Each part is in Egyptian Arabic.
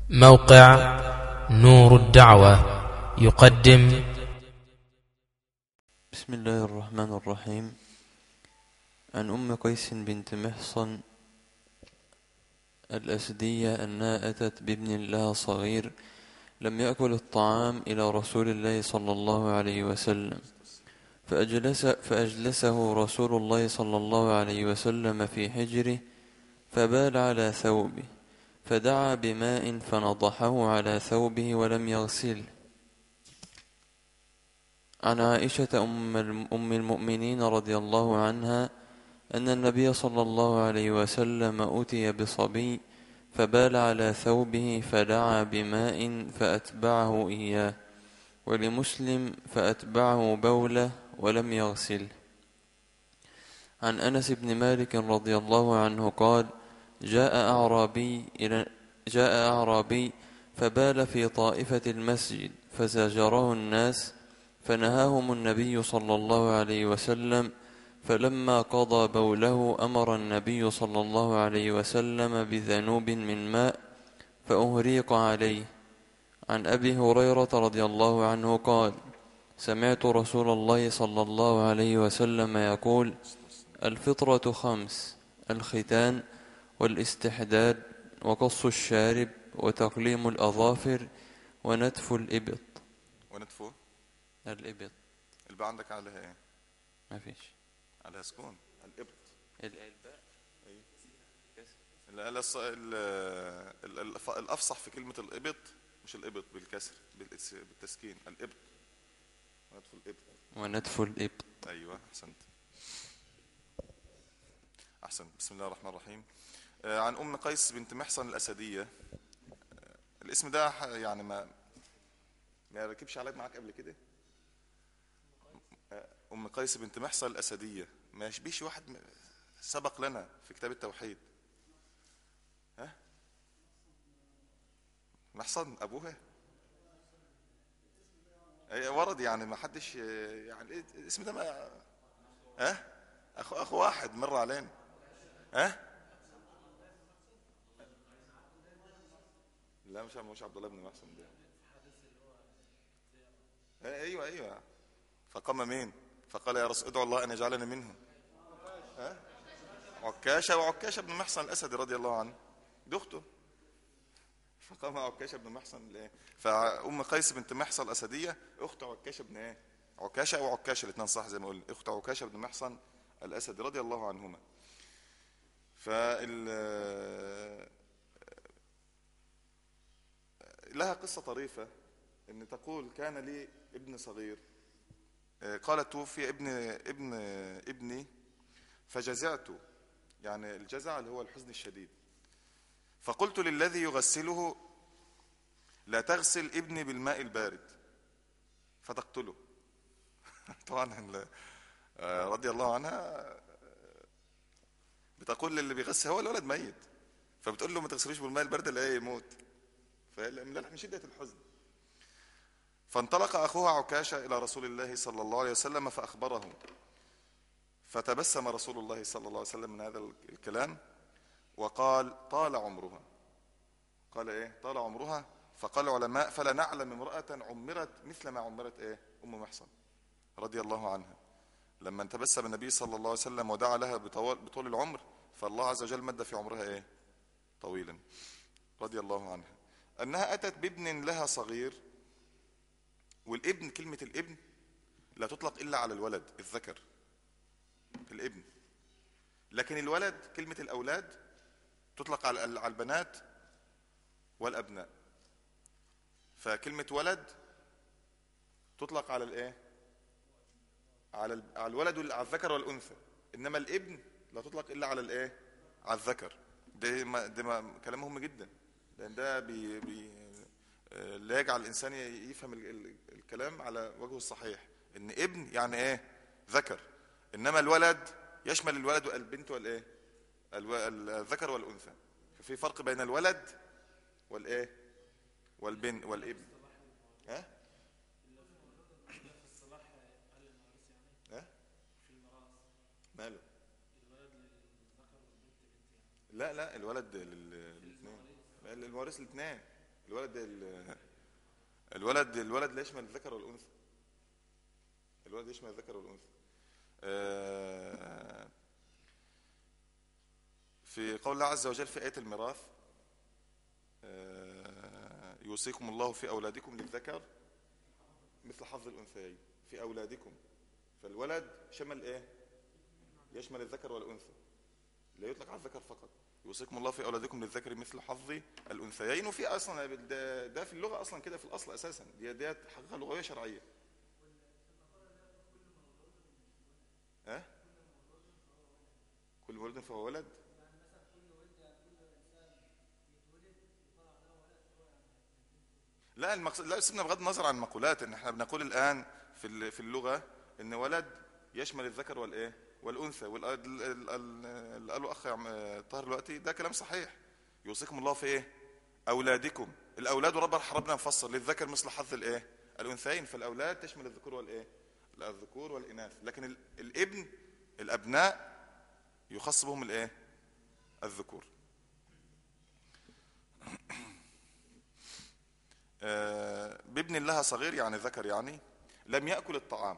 موقع نور الدعوة يقدم بسم الله الرحمن الرحيم عن أم قيس بنت محصن الأسدية أنها أتت بابن لها صغير لم يأكل الطعام إلى رسول الله صلى الله عليه وسلم فأجلس فأجلسه رسول الله صلى الله عليه وسلم في حجره فبال على ثوبه فدعا بماء فنضحه على ثوبه ولم يغسله عن عائشة أم الم- أم المؤمنين رضي الله عنها أن النبي صلى الله عليه وسلم أتي بصبي فبال على ثوبه فدعا بماء فأتبعه إياه ولمسلم فأتبعه بوله ولم يغسله عن أنس بن مالك رضي الله عنه قال جاء أعرابي إلى جاء أعرابي فبال في طائفة المسجد فزجره الناس فنهاهم النبي صلى الله عليه وسلم فلما قضى بوله أمر النبي صلى الله عليه وسلم بذنوب من ماء فأهريق عليه عن أبي هريرة رضي الله عنه قال سمعت رسول الله صلى الله عليه وسلم يقول الفطرة خمس الختان والاستحداد وقص الشارب وتقليم الأظافر ونتف الإبط ونتفو الإبط الباء عندك عليها ايه ما فيش عليها سكون الابط الباء ال- ال- الص- ال- ال- الف- الافصح في كلمه الابط مش الابط بالكسر بالإس- بالتسكين الابط ونتفو الابط ونتف الإبط ايوه احسنت احسنت بسم الله الرحمن الرحيم آه، عن ام قيس بنت محصن الاسديه آه، الاسم ده ح- يعني ما ما ركبش عليك معاك قبل كده آه، ام قيس بنت محصن الاسديه ما يشبيش واحد م- سبق لنا في كتاب التوحيد ها محصن ابوها أي ورد يعني ما حدش يعني إيه الاسم ده ما ها اخو اخو واحد مر علينا ها لا مش مش عبد الله بن محسن ده إيه، ايوه ايوه فقام مين فقال يا رسول ادعو الله ان يجعلني منهم ها عكاشه وعكاشه بن محسن الاسدي رضي الله عنه دي اخته فقام عكاشه بن محسن الايه فام قيس بنت محصن الاسديه اخت عكاشه بن ايه عكاشه او عكاشه الاثنين صح زي ما قلنا اخت عكاشه بن محصن الاسدي رضي الله عنهما فال لها قصه طريفه ان تقول كان لي ابن صغير آه، قالت توفي ابن ابن ابني فجزعت يعني الجزع اللي هو الحزن الشديد فقلت للذي يغسله لا تغسل ابني بالماء البارد فتقتله طبعا ال- آه، رضي الله عنها آه، بتقول للي بيغسل هو الولد ميت فبتقول له ما تغسلوش بالماء البارد لا يموت فملح من شدة الحزن فانطلق أخوها عكاشة إلى رسول الله صلى الله عليه وسلم فأخبره فتبسم رسول الله صلى الله عليه وسلم من هذا الكلام وقال طال عمرها قال ايه طال عمرها فقال العلماء فلا نعلم امرأة عمرت مثل ما عمرت ايه ام محصن رضي الله عنها لما تبسم النبي صلى الله عليه وسلم ودعا لها بطول, بطول العمر فالله عز وجل مد في عمرها ايه طويلا رضي الله عنها انها اتت بابن لها صغير والابن كلمة الابن لا تطلق الا على الولد الذكر الابن لكن الولد كلمة الاولاد تطلق على على البنات والابناء فكلمه ولد تطلق على الايه على ال- على الولد وال- على الذكر والانثى انما الابن لا تطلق الا على الايه على الذكر ده ما ده ما كلام مهم جدا لان ده بي بي آه، لا يجعل الانسان ي- يفهم ال- ال- الكلام على وجهه الصحيح ان ابن يعني ايه ذكر انما الولد يشمل الولد والبنت والايه الو- الذكر والانثى ففي فرق بين الولد والايه والبن والابن ها ها ماله لا لا الولد للاثنين المواريث الاثنين الولد ال- الولد الولد لا يشمل الذكر والانثى الولد يشمل الذكر والانثى آه، في قول الله عز وجل في آية الميراث آه، يوصيكم الله في أولادكم للذكر مثل حظ الأنثيين في أولادكم فالولد شمل إيه؟ يشمل الذكر والأنثى لا يطلق على الذكر فقط يوصيكم الله في أولادكم للذكر مثل حظ الأنثيين وفي أصلا ده, ده في اللغة أصلا كده في الأصل أساسا دي ديت حقيقة لغوية شرعية ها؟ كل ولد فهو ولد لا المقصود لا سيبنا بغض النظر عن المقولات ان احنا بنقول الان في ال- في اللغه ان ولد يشمل الذكر والايه والانثى واللي قاله اخ عم- طاهر دلوقتي ده كلام صحيح يوصيكم الله في ايه اولادكم الاولاد ورب ربنا مفصل للذكر مثل حظ الايه الانثيين فالاولاد تشمل الذكور والايه الذكور والاناث لكن ال- الابن الابناء يخص بهم الايه الذكور آه، بابن لها صغير يعني ذكر يعني لم يأكل الطعام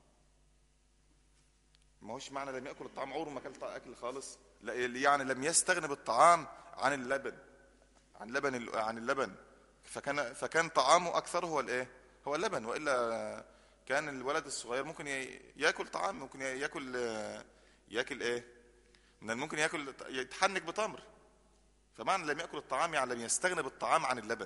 ما هوش معنى لم يأكل الطعام عمره ما اكل طع- أكل خالص لا يعني لم يستغني بالطعام عن اللبن عن لبن ال- عن اللبن فكان فكان طعامه أكثر هو الإيه هو اللبن وإلا كان الولد الصغير ممكن ي- يأكل طعام ممكن ي- يأكل آه، يأكل إيه من الممكن يأكل يتحنك بتمر فمعنى لم يأكل الطعام يعني لم يستغني بالطعام عن اللبن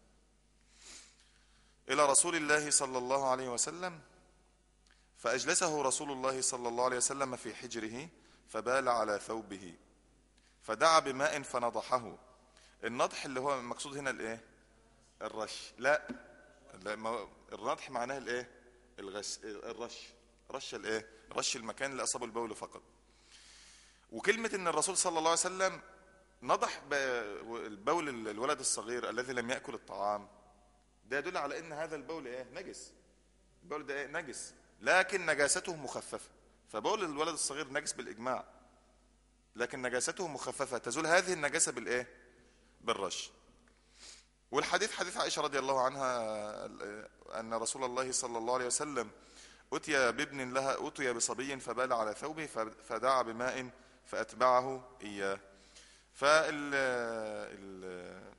إلى رسول الله صلى الله عليه وسلم فأجلسه رسول الله صلى الله عليه وسلم في حجره فبال على ثوبه فدعا بماء فنضحه النضح اللي هو المقصود هنا الايه الرش لا, لا ما النضح معناه الايه الغش الرش رش الايه رش المكان اللي اصابه البول فقط وكلمة ان الرسول صلى الله عليه وسلم نضح ب- البول الولد الصغير الذي لم يأكل الطعام ده يدل على ان هذا البول ايه نجس البول ده ايه نجس لكن نجاسته مخففه فبول الولد الصغير نجس بالاجماع لكن نجاسته مخففه تزول هذه النجاسه بالايه بالرش والحديث حديث عائشه رضي الله عنها ان رسول الله صلى الله عليه وسلم اتي بابن لها اتي بصبي فبال على ثوبه فدعا بماء فاتبعه اياه فال ال-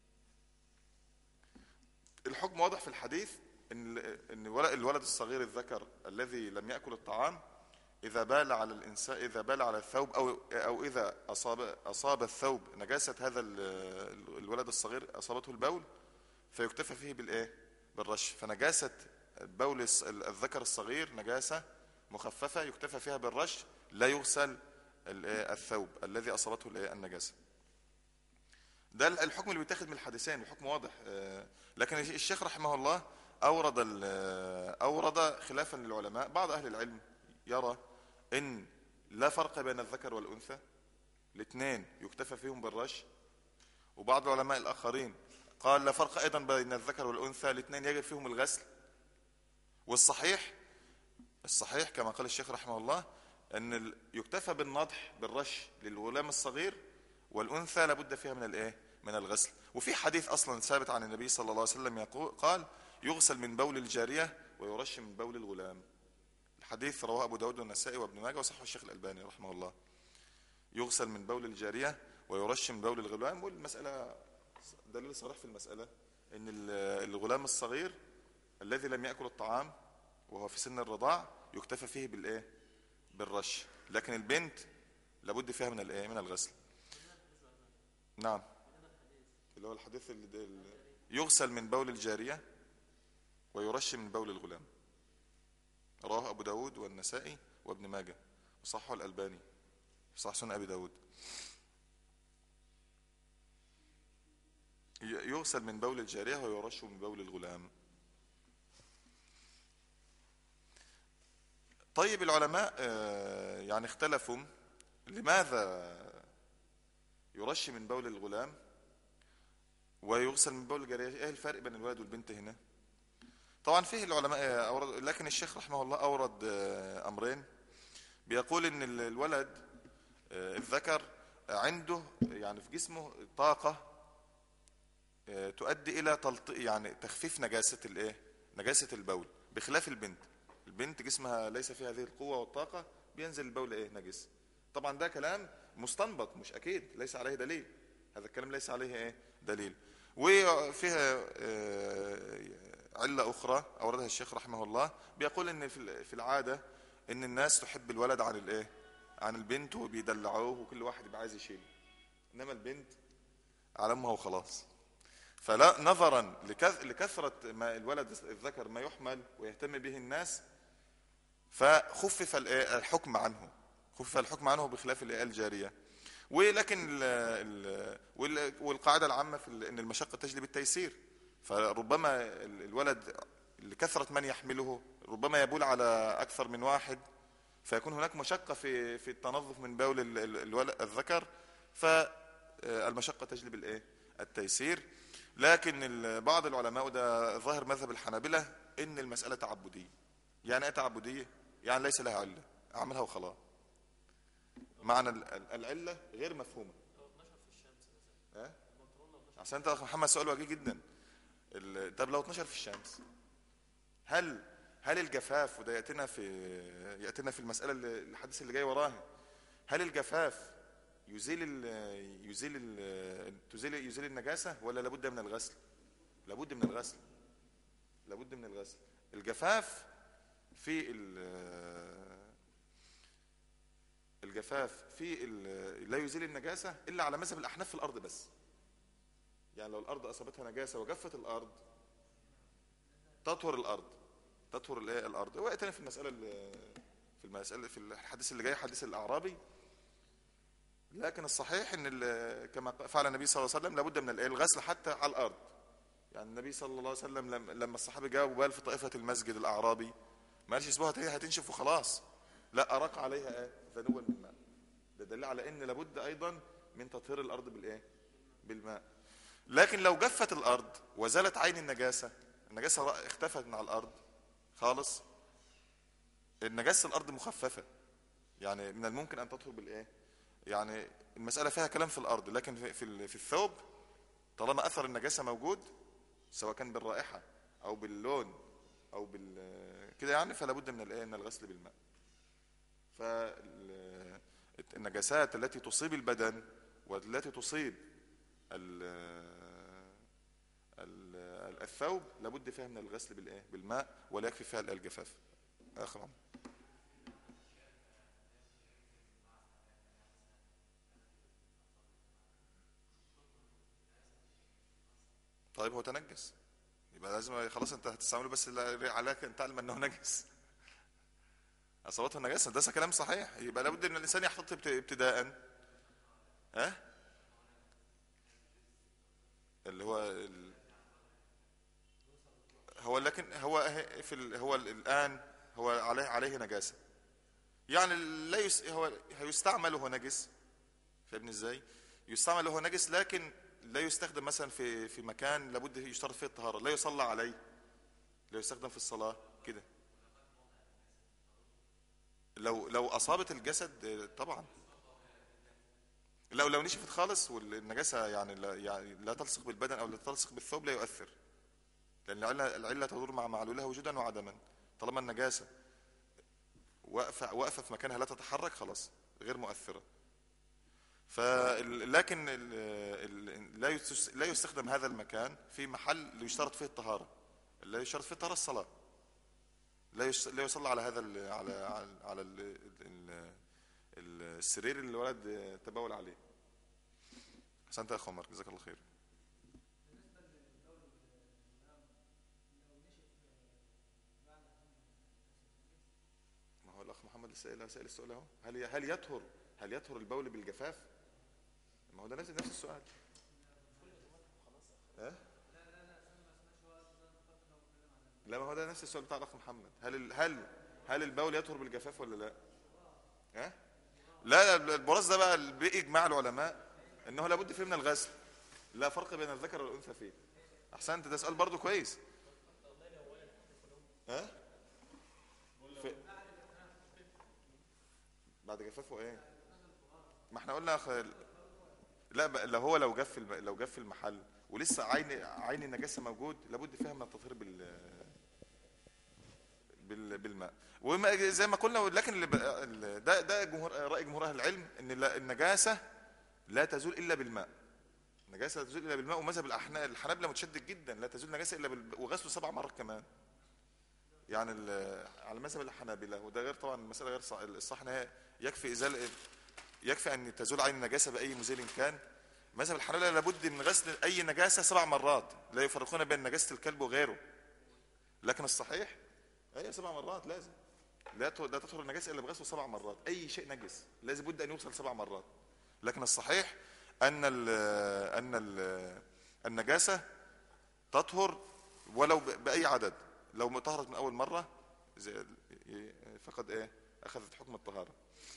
الحكم واضح في الحديث ان ان الولد الولد الصغير الذكر الذي لم ياكل الطعام اذا بال على الانسان اذا بال على الثوب او او اذا اصاب اصاب الثوب نجاسه هذا ال- الولد الصغير اصابته البول فيكتفى فيه بالايه بالرش فنجاسه بول الس- الذكر الصغير نجاسه مخففه يكتفى فيها بالرش لا يغسل الإيه؟ الثوب الذي اصابته الإيه؟ النجاسه ده الحكم اللي بيتاخد من الحديثين الحكم واضح آه، لكن الشيخ رحمه الله أورد ال- أورد خلافا للعلماء بعض أهل العلم يرى إن لا فرق بين الذكر والأنثى الاثنين يكتفى فيهم بالرش وبعض العلماء الآخرين قال لا فرق أيضا بين الذكر والأنثى الاثنين يجب فيهم الغسل والصحيح الصحيح كما قال الشيخ رحمه الله أن ال- يكتفى بالنضح بالرش للغلام الصغير والأنثى لابد فيها من الإيه؟ من الغسل وفي حديث أصلا ثابت عن النبي صلى الله عليه وسلم يقول قال يغسل من بول الجارية ويرش من بول الغلام الحديث رواه أبو داود والنسائي وابن ماجه وصححه الشيخ الألباني رحمه الله يغسل من بول الجارية ويرش من بول الغلام والمسألة دليل صريح في المسألة أن ال- الغلام الصغير الذي لم يأكل الطعام وهو في سن الرضاع يكتفى فيه بالإيه؟ بالرش لكن البنت لابد فيها من الإيه؟ من الغسل نعم اللي هو الحديث اللي ده اللي يغسل من بول الجارية ويرش من بول الغلام رواه أبو داود والنسائي وابن ماجه وصححه الألباني في صح سنن أبي داود ي- يغسل من بول الجارية ويرش من بول الغلام طيب العلماء آه، يعني اختلفوا لماذا يرش من بول الغلام ويغسل من بول الجارية ايه الفرق بين الولد والبنت هنا طبعا فيه العلماء أورد لكن الشيخ رحمه الله أورد آه، أمرين بيقول إن ال- الولد آه، الذكر عنده يعني في جسمه طاقة آه، تؤدي الى تلط... يعني تخفيف نجاسه الايه نجاسه البول بخلاف البنت البنت جسمها ليس فيه هذه القوه والطاقه بينزل البول ايه نجس طبعا ده كلام مستنبط مش اكيد ليس عليه دليل هذا الكلام ليس عليه ايه دليل وفيها آه، علة أخرى أوردها الشيخ رحمه الله بيقول إن في في العادة إن الناس تحب الولد عن الإيه؟ عن البنت وبيدلعوه وكل واحد يبقى عايز يشيله إنما البنت على أمها وخلاص فلا نظرا لكث- لكثرة ما الولد الذكر ما يحمل ويهتم به الناس فخفف الإيه؟ الحكم عنه خفف الحكم عنه بخلاف الإيه؟ الجارية ولكن ال ال وال- والقاعدة العامة في ال- ان المشقة تجلب التيسير فربما ال- الولد لكثرة من يحمله ربما يبول على أكثر من واحد فيكون هناك مشقة في في التنظف من بول ال- ال- الولد الذكر فالمشقة تجلب الايه؟ التيسير لكن ال- بعض العلماء وده ظاهر مذهب الحنابلة ان المسألة تعبدية يعني ايه تعبدية؟ يعني ليس لها علة اعملها وخلاص معنى ال- ال- العلة غير مفهومة ها؟ عشان انت يا اخ محمد سؤال وجيه جدا ال- طب لو 12 في الشمس هل هل الجفاف وده ياتينا في ياتينا في المساله اللي الحديث اللي جاي وراها هل الجفاف يزيل ال يزيل ال تزيل يزيل النجاسه ولا لابد من الغسل؟ لابد من الغسل لابد من الغسل الجفاف في ال- الجفاف في ال- لا يزيل النجاسه الا على مذهب الاحناف في الارض بس يعني لو الارض اصابتها نجاسه وجفت الارض تطهر الارض تطهر الايه الارض وقتنا في المساله اللي في المساله في الحديث اللي جاي حديث الاعرابي لكن الصحيح ان ال- كما فعل النبي صلى الله عليه وسلم لابد من الإيه؟ الغسل حتى على الارض يعني النبي صلى الله عليه وسلم لما لما الصحابه جاءوا بال في طائفه المسجد الاعرابي ما قالش اسبوعها هي هتنشف وخلاص لا ارق عليها ايه ذنوبا من ماء ده دليل على ان لابد ايضا من تطهير الارض بالايه بالماء لكن لو جفت الارض وزالت عين النجاسه النجاسه اختفت من على الارض خالص النجاسه الارض مخففه يعني من الممكن ان تطهر بالايه يعني المساله فيها كلام في الارض لكن في في, ال- في الثوب طالما اثر النجاسه موجود سواء كان بالرائحه او باللون او بال كده يعني فلا بد من الايه من الغسل بالماء فالنجاسات التي تصيب البدن والتي تصيب ال ال- الثوب لابد فيها من الغسل بالايه بالماء ولا يكفي فيها الجفاف اخر عمر. طيب هو تنجس يبقى لازم خلاص انت هتستعمله بس لا- عليك ان تعلم انه نجس اصابته النجاسه ده كلام صحيح يبقى لابد ان الانسان يحتط ابت- ابتداء ها اللي هو ال... هو لكن هو ه- في ال... هو ال- الان هو عليه عليه نجاسه يعني لا يس... هو هيستعمل وهو نجس فاهمني ازاي يستعمل وهو نجس لكن لا يستخدم مثلا في في مكان لابد يشترط فيه الطهاره لا يصلى عليه لا يستخدم في الصلاه كده لو لو اصابت الجسد آه، طبعا لو لو نشفت خالص والنجاسه يعني لا, يعني لا تلصق بالبدن او لا تلصق بالثوب لا يؤثر لان العله العله تدور مع معلولها وجودا وعدما طالما النجاسه واقفه واقفه في مكانها لا تتحرك خلاص غير مؤثره فال- لكن ال- ال- لا يس- لا يستخدم هذا المكان في محل يشترط فيه الطهاره لا يشترط فيه الطهاره الصلاه لا يس- لا يصلى على هذا ال- على على على ال- ال- ال- السرير اللي الولد تبول عليه احسنت يا اخ عمر جزاك الله خير ما هو الاخ محمد لسه قايل سائل السؤال اهو هل هل يطهر هل يطهر البول بالجفاف ما هو ده نفس نفس السؤال ها لا ما هو ده نفس السؤال بتاع الاخ محمد هل ال- هل هل البول يطهر بالجفاف ولا لا ها لا لا البراز ده بقى باجماع العلماء انه لابد فيه من الغسل لا فرق بين الذكر والانثى فيه احسنت ده سؤال برضو كويس ها في بعد جفافه ايه ما احنا قلنا خ... لا ب... لو هو لو جف الم... لو جف المحل ولسه عين عين النجاسه موجود لابد فيها من التطهير بال بال- بالماء وما زي ما قلنا لكن اللي بقى- ال- ده ده جمهور راي جمهور اهل العلم ان لا- النجاسه لا تزول الا بالماء النجاسه لا تزول الا بالماء ومذهب الاحناف الحنابلة متشدد جدا لا تزول النجاسه الا بال... وغسله سبع مرات كمان يعني ال- على مذهب الحنابلة وده غير طبعا المساله غير صح الصح إن هي يكفي ازاله يكفي ان تزول عين النجاسه باي مزيل كان مذهب الحنابلة لابد من غسل اي نجاسه سبع مرات لا يفرقون بين نجاسه الكلب وغيره لكن الصحيح اي سبع مرات لازم لا ت- لا تطهر النجاسه الا بغسله سبع مرات اي شيء نجس لازم بد ان يغسل سبع مرات لكن الصحيح ان ال ان ال النجاسه تطهر ولو ب- باي عدد لو طهرت من اول مره زي ال- فقد ايه اخذت حكم الطهاره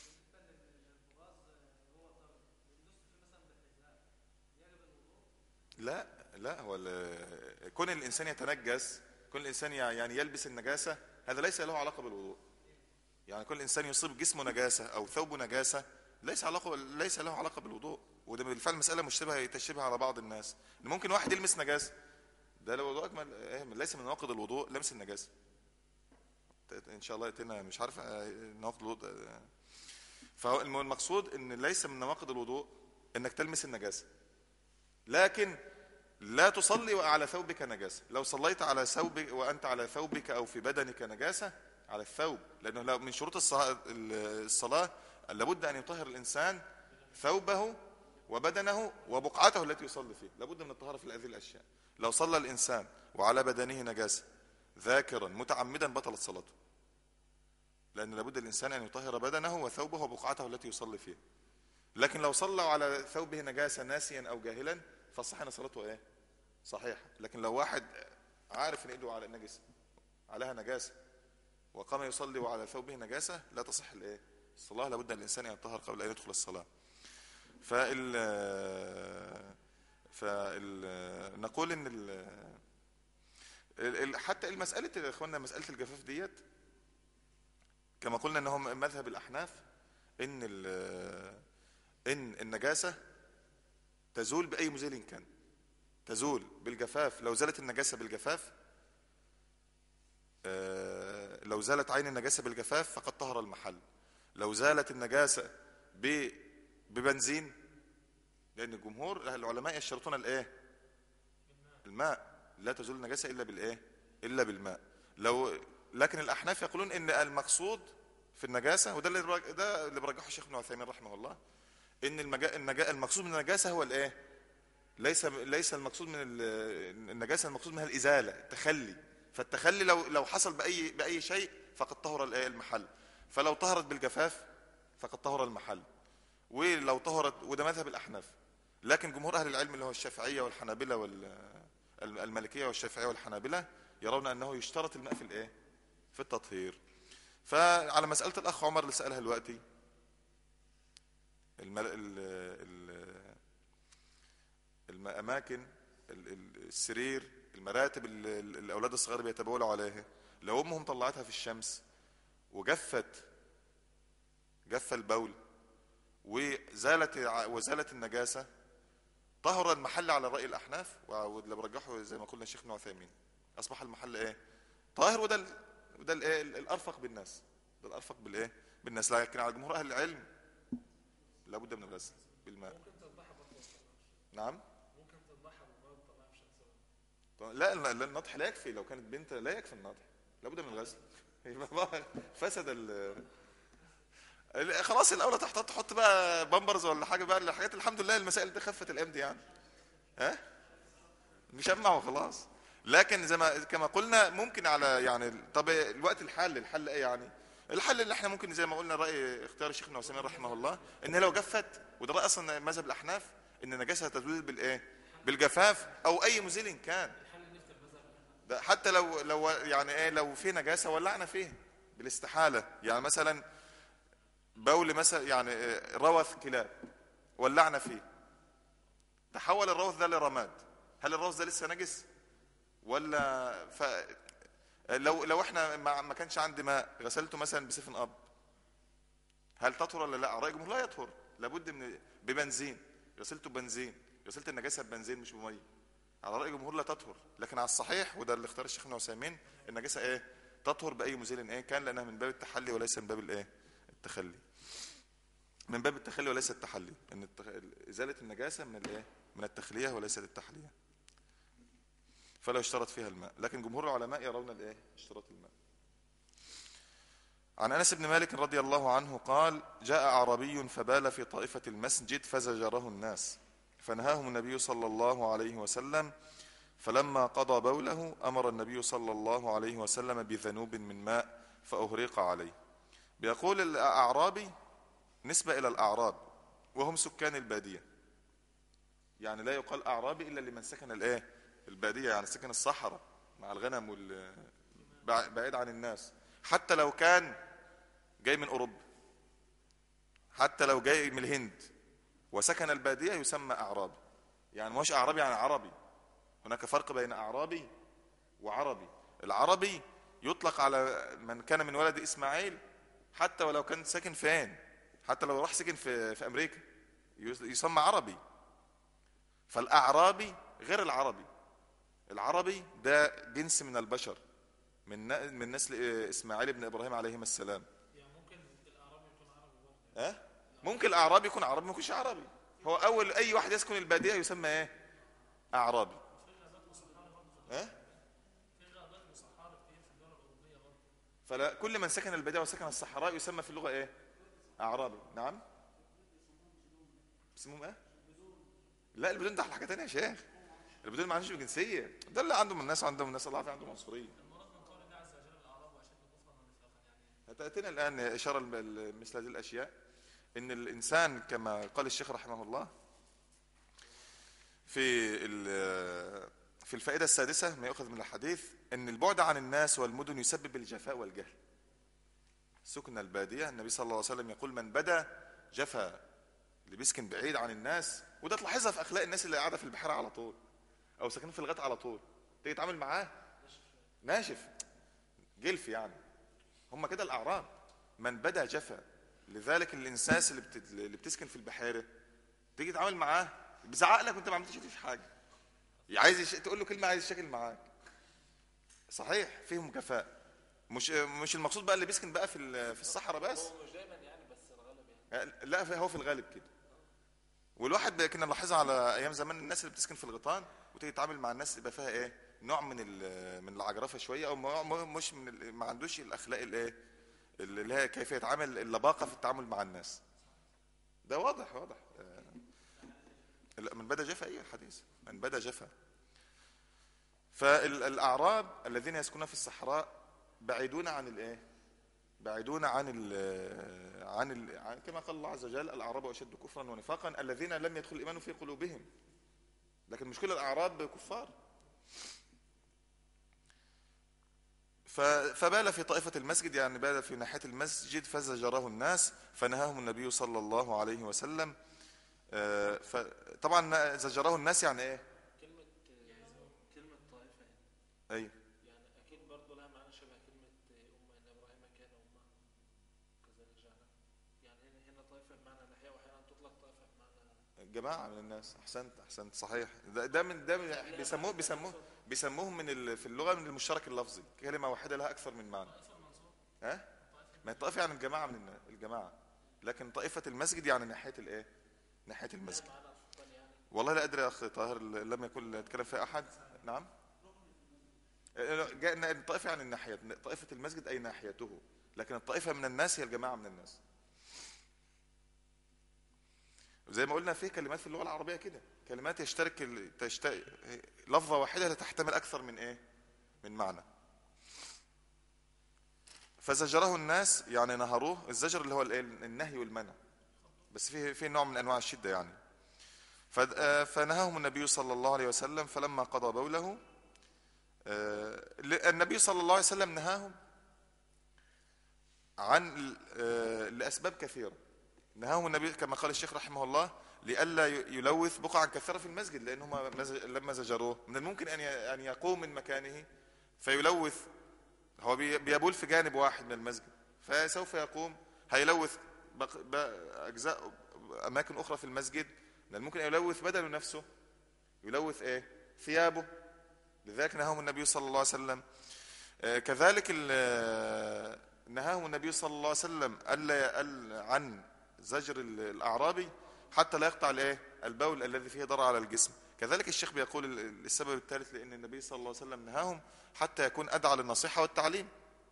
لا لا هو ال- كون الانسان يتنجس كون الانسان يع- يعني يلبس النجاسه هذا ليس له علاقه بالوضوء يعني كل انسان يصيب جسمه نجاسه او ثوبه نجاسه ليس علاقه ليس له علاقه بالوضوء وده بالفعل مساله مشتبهه تشبه على بعض الناس ان ممكن واحد يلمس نجاسه ده لو وضوء اكمل إيه، ليس من نواقض الوضوء لمس النجاسه ان شاء الله ياتينا مش عارف آه، نواقض الوضوء آه. فهو الم- المقصود ان ليس من نواقض الوضوء انك تلمس النجاسه لكن لا تصلي وعلى ثوبك نجاسة لو صليت على ثوبك وأنت على ثوبك أو في بدنك نجاسة على الثوب لأنه لو من شروط الصلاة, الصلاة لابد أن يطهر الإنسان ثوبه وبدنه وبقعته التي يصلي فيه لابد من الطهارة في هذه الأشياء لو صلى الإنسان وعلى بدنه نجاسة ذاكرا متعمدا بطلت صلاته لأن لابد الإنسان أن يطهر بدنه وثوبه وبقعته التي يصلي فيه لكن لو صلى على ثوبه نجاسة ناسيا أو جاهلا فالصح أن صلاته إيه صحيح لكن لو واحد عارف ان ايده على نجس عليها نجاسه وقام يصلي وعلى ثوبه نجاسه لا تصح الايه الصلاه لابد ان الانسان يطهر قبل ان يدخل الصلاه فال فال نقول ان ال... ال- ال- حتى المساله يا اخوانا مساله الجفاف ديت كما قلنا ان هم مذهب الاحناف ان ال- ان النجاسه تزول باي مزيل كان تزول بالجفاف لو زالت النجاسة بالجفاف آه، لو زالت عين النجاسة بالجفاف فقد طهر المحل لو زالت النجاسة ب- ببنزين لأن الجمهور العلماء يشترطون الإيه الماء لا تزول النجاسة إلا بالإيه إلا بالماء لو لكن الأحناف يقولون إن المقصود في النجاسة وده اللي برج- ده اللي برجحه الشيخ ابن عثيمين رحمه الله إن المجا... النجا... المقصود من النجاسة هو الإيه ليس ليس المقصود من ال- النجاسه المقصود منها الازاله التخلي فالتخلي لو لو حصل باي باي شيء فقد طهر الإيه؟ المحل فلو طهرت بالجفاف فقد طهر المحل ولو طهرت وده مذهب الاحناف لكن جمهور اهل العلم اللي هو الشافعيه والحنابله والمالكيه والشافعيه والحنابله يرون انه يشترط الماء في الايه في التطهير فعلى مساله الاخ عمر اللي سالها دلوقتي المل... ال... ال... الاماكن ال- ال- السرير المراتب اللي ال- الاولاد الصغار بيتبولوا عليها لو امهم طلعتها في الشمس وجفت جف البول وزالت ع- وزالت النجاسه طهر المحل على راي الاحناف واللي برجحه زي ما قلنا شيخنا عثيمين اصبح المحل ايه طاهر وده ال- وده الايه ال- الارفق بالناس ده الارفق بالايه بالناس لكن على جمهور اهل العلم لابد من الغسل بالماء نعم طبعا- لا لا لا، النطح لا يكفي لو كانت بنت لا يكفي النطح لابد من الغسل يبقى بقى فسد ال ال- خلاص الاولى تحط تحط بقى بامبرز ولا حاجه بقى الحاجات الحمد لله المسائل دي خفت الايام دي يعني ها نشمع وخلاص لكن زي ما كما قلنا ممكن على يعني طب الوقت الحل الحل ايه يعني الحل اللي احنا ممكن زي ما قلنا راي اختيار الشيخ ابن عثيمين رحمه الله ان لو جفت وده راي اصلا مذهب الاحناف ان النجاسه تزول بالايه بالجفاف او اي مزيل كان ده حتى لو لو يعني ايه لو في نجاسه ولعنا فيه بالاستحاله يعني مثلا بول مثلا يعني آه، روث كلاب ولعنا فيه تحول الروث ده لرماد هل الروث ده لسه نجس ولا ف لو لو احنا ما ما كانش عندي ماء غسلته مثلا بسفن اب هل تطهر ولا لا راي الجمهور لا يطهر لابد من ببنزين غسلته ببنزين غسلت النجاسه ببنزين مش بميه على رأي جمهور لا تطهر لكن على الصحيح وده اللي اختار الشيخ ابن عثيمين النجاسة ايه تطهر بأي مزيل ايه كان لأنها من باب التحلي وليس من باب الايه التخلي من باب التخلي وليس التحلي ان التخ... ازالة النجاسة من الايه من التخلية وليست التحلية فلا يشترط فيها الماء لكن جمهور العلماء يرون الايه اشتراط الماء عن انس بن مالك رضي الله عنه قال جاء اعرابي فبال في طائفه المسجد فزجره الناس فنهاهم النبي صلى الله عليه وسلم فلما قضى بوله امر النبي صلى الله عليه وسلم بذنوب من ماء فاهريق عليه بيقول الاعرابي نسبه الى الاعراب وهم سكان الباديه يعني لا يقال اعرابي الا لمن سكن الايه الباديه يعني سكن الصحراء مع الغنم وال بعيد عن الناس حتى لو كان جاي من اوروبا حتى لو جاي من الهند وسكن الباديه يسمى اعرابي يعني مش اعرابي يعني عربي هناك فرق بين اعرابي وعربي العربي يطلق على من كان من ولد اسماعيل حتى ولو كان ساكن فين حتى لو راح سكن في في امريكا يسمى عربي فالاعرابي غير العربي العربي ده جنس من البشر من من نسل اسماعيل بن ابراهيم عليهما السلام أه؟ ممكن الاعرابي يكون عربي ما يكونش عربي هو اول اي واحد يسكن الباديه يسمى ايه اعرابي أه؟ فلا كل من سكن الباديه وسكن الصحراء يسمى في اللغه ايه اعرابي نعم اسمهم ايه لا البدون ده حاجه ثانيه يا شيخ البدون ما عندوش جنسيه ده اللي عندهم الناس عندهم الناس الله عندهم عنصريه تأتينا الآن إشارة مثل هذه الأشياء إن الإنسان كما قال الشيخ رحمه الله في في الفائدة السادسة ما يؤخذ من الحديث أن البعد عن الناس والمدن يسبب الجفاء والجهل سكن البادية النبي صلى الله عليه وسلم يقول من بدا جفا اللي بيسكن بعيد عن الناس وده تلاحظها في أخلاق الناس اللي قاعدة في البحيرة على طول أو ساكنين في الغيط على طول تيجي تتعامل معاه ناشف جلف يعني هم كده الاعراب من بدا جفا لذلك الانساس اللي, بت... اللي بتسكن في البحيره تيجي تتعامل معاه بيزعق لك وانت ما عملتش فيه حاجه عايز يش... تقول له كلمه عايز يشكل معاك صحيح فيهم جفاء مش مش المقصود بقى اللي بيسكن بقى في في الصحراء بس هو مش دايما يعني بس الغالب يعني لا هو في الغالب كده والواحد كنا نلاحظها على ايام زمان الناس اللي بتسكن في الغيطان وتيجي تتعامل مع الناس يبقى فيها ايه نوع من من العجرفه شويه او مش من ما عندوش الاخلاق الايه اللي هي كيف يتعامل اللباقه في التعامل مع الناس ده واضح واضح من بدا جفا ايه الحديث من بدا جفا فالاعراب الذين يسكنون في الصحراء بعيدون عن الايه بعيدون عن ال عن, ال عن كما قال الله عز وجل الاعراب اشد كفرا ونفاقا الذين لم يدخل الايمان في قلوبهم لكن مشكله الاعراب كفار فبال في طائفة المسجد يعني بال في ناحية المسجد فزجره الناس فنهاهم النبي صلى الله عليه وسلم طبعا زجره الناس يعني ايه كلمة كلمة طائفة يعني ايوه يعني أكيد برضه لها معنى شبه كلمة أمة إن إبراهيم كان أمة كذلك جعلها يعني هنا هنا طائفة بمعنى ناحية وأحيانا تطلق طائفة بمعنى جماعة من الناس احسنت احسنت صحيح ده, ده من ده من بيسموه بيسموه بيسموهم من ال... في اللغة من المشترك اللفظي كلمة واحدة لها أكثر من معنى ها ما الطائفة يعني الجماعة من النا- الجماعة لكن طائفة المسجد يعني ناحية الايه ناحية المسجد والله لا أدري يا أخي طاهر لم يكن يتكلم فيها أحد نعم جاء الطائفة يعني الناحية طائفة المسجد أي ناحيته لكن الطائفة من الناس هي الجماعة من الناس زي ما قلنا في كلمات في اللغة العربية كده كلمات يشترك ال- تشت... لفظة واحدة لا تحتمل أكثر من إيه من معنى فزجره الناس يعني نهروه الزجر اللي هو الإيه؟ النهي والمنع بس فيه في نوع من أنواع الشدة يعني فد- آه، فنهاهم النبي صلى الله عليه وسلم فلما قضى بوله آه، ل- النبي صلى الله عليه وسلم نهاهم عن ال- آه، لأسباب كثيرة نهاهم النبي كما قال الشيخ رحمه الله لئلا ي- يلوث بقعا كثيرة في المسجد لأنهم مز- لما زجروه من الممكن أن ي- أن يقوم من مكانه فيلوث هو بي- بيبول في جانب واحد من المسجد فسوف يقوم هيلوث بق- ب- أجزاء أماكن أخرى في المسجد من الممكن أن يلوث بدنه نفسه يلوث إيه ثيابه لذلك نهاهم النبي صلى الله عليه وسلم آه، كذلك ال- آه، نهاهم النبي صلى الله عليه وسلم ألا أل- عن زجر ال- الأعرابي حتى لا يقطع الايه البول الذي فيه ضرر على الجسم كذلك الشيخ بيقول ال- السبب الثالث لأن النبي صلى الله عليه وسلم نهاهم حتى يكون أدعى للنصيحة والتعليم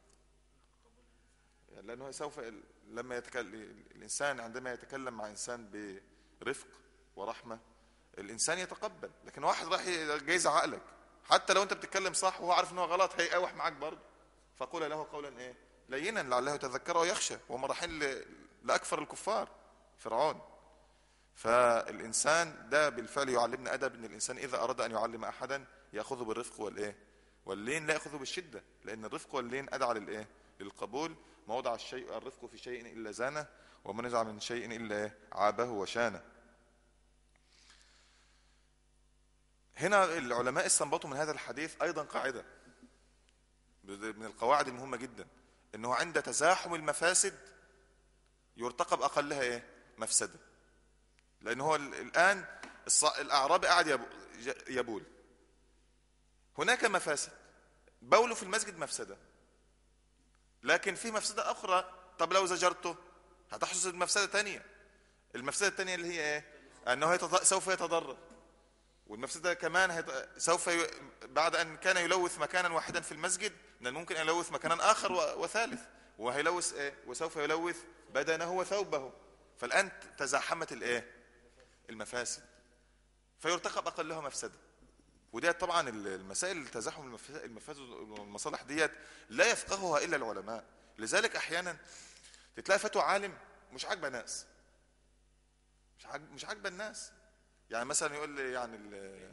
يعني لأنه سوف لما يتكلم الإنسان عندما يتكلم مع إنسان برفق ورحمة الإنسان يتقبل لكن واحد راح جاي يزعق لك حتى لو أنت بتتكلم صح وهو عارف إن هو غلط هيقاوح معاك برضه فقول له قولا إيه لينا لعله يتذكر ويخشى وهم رايحين ل- لأكفر الكفار فرعون فالإنسان ده بالفعل يعلمنا أدب إن الإنسان إذا أراد أن يعلم أحدا يأخذه بالرفق والإيه واللين لا يأخذه بالشدة لأن الرفق واللين أدعى للإيه للقبول ما وضع الشيء الرفق في شيء إلا زانه وما نزع من شيء إلا إيه؟ عابه وشانه هنا العلماء استنبطوا من هذا الحديث أيضا قاعدة من القواعد المهمة جدا أنه عند تزاحم المفاسد يرتقب أقلها إيه؟ مفسدة لأن هو ال- الآن الص- الأعرابي قاعد يبو- ج- يبول هناك مفاسد بوله في المسجد مفسدة لكن في مفسدة أخرى طب لو زجرته هتحصل مفسدة تانية المفسدة التانية اللي هي إيه؟ أنه يتض- سوف يتضرر والمفسدة كمان هيت... سوف ي... بعد أن كان يلوث مكانا واحدا في المسجد من الممكن أن يلوث مكانا آخر و... وثالث وهيلوث إيه؟ وسوف يلوث بدنه وثوبه فالآن تزاحمت الإيه؟ المفاسد فيرتقب أقلها مفسدة وديت طبعا ال- المسائل التزاحم المف- المفاسد والمصالح ديت لا يفقهها إلا العلماء لذلك أحيانا تتلاقي فتوى عالم مش عاجبه ناس مش عاجب مش عاجبه الناس يعني مثلا يقول لي يعني ال-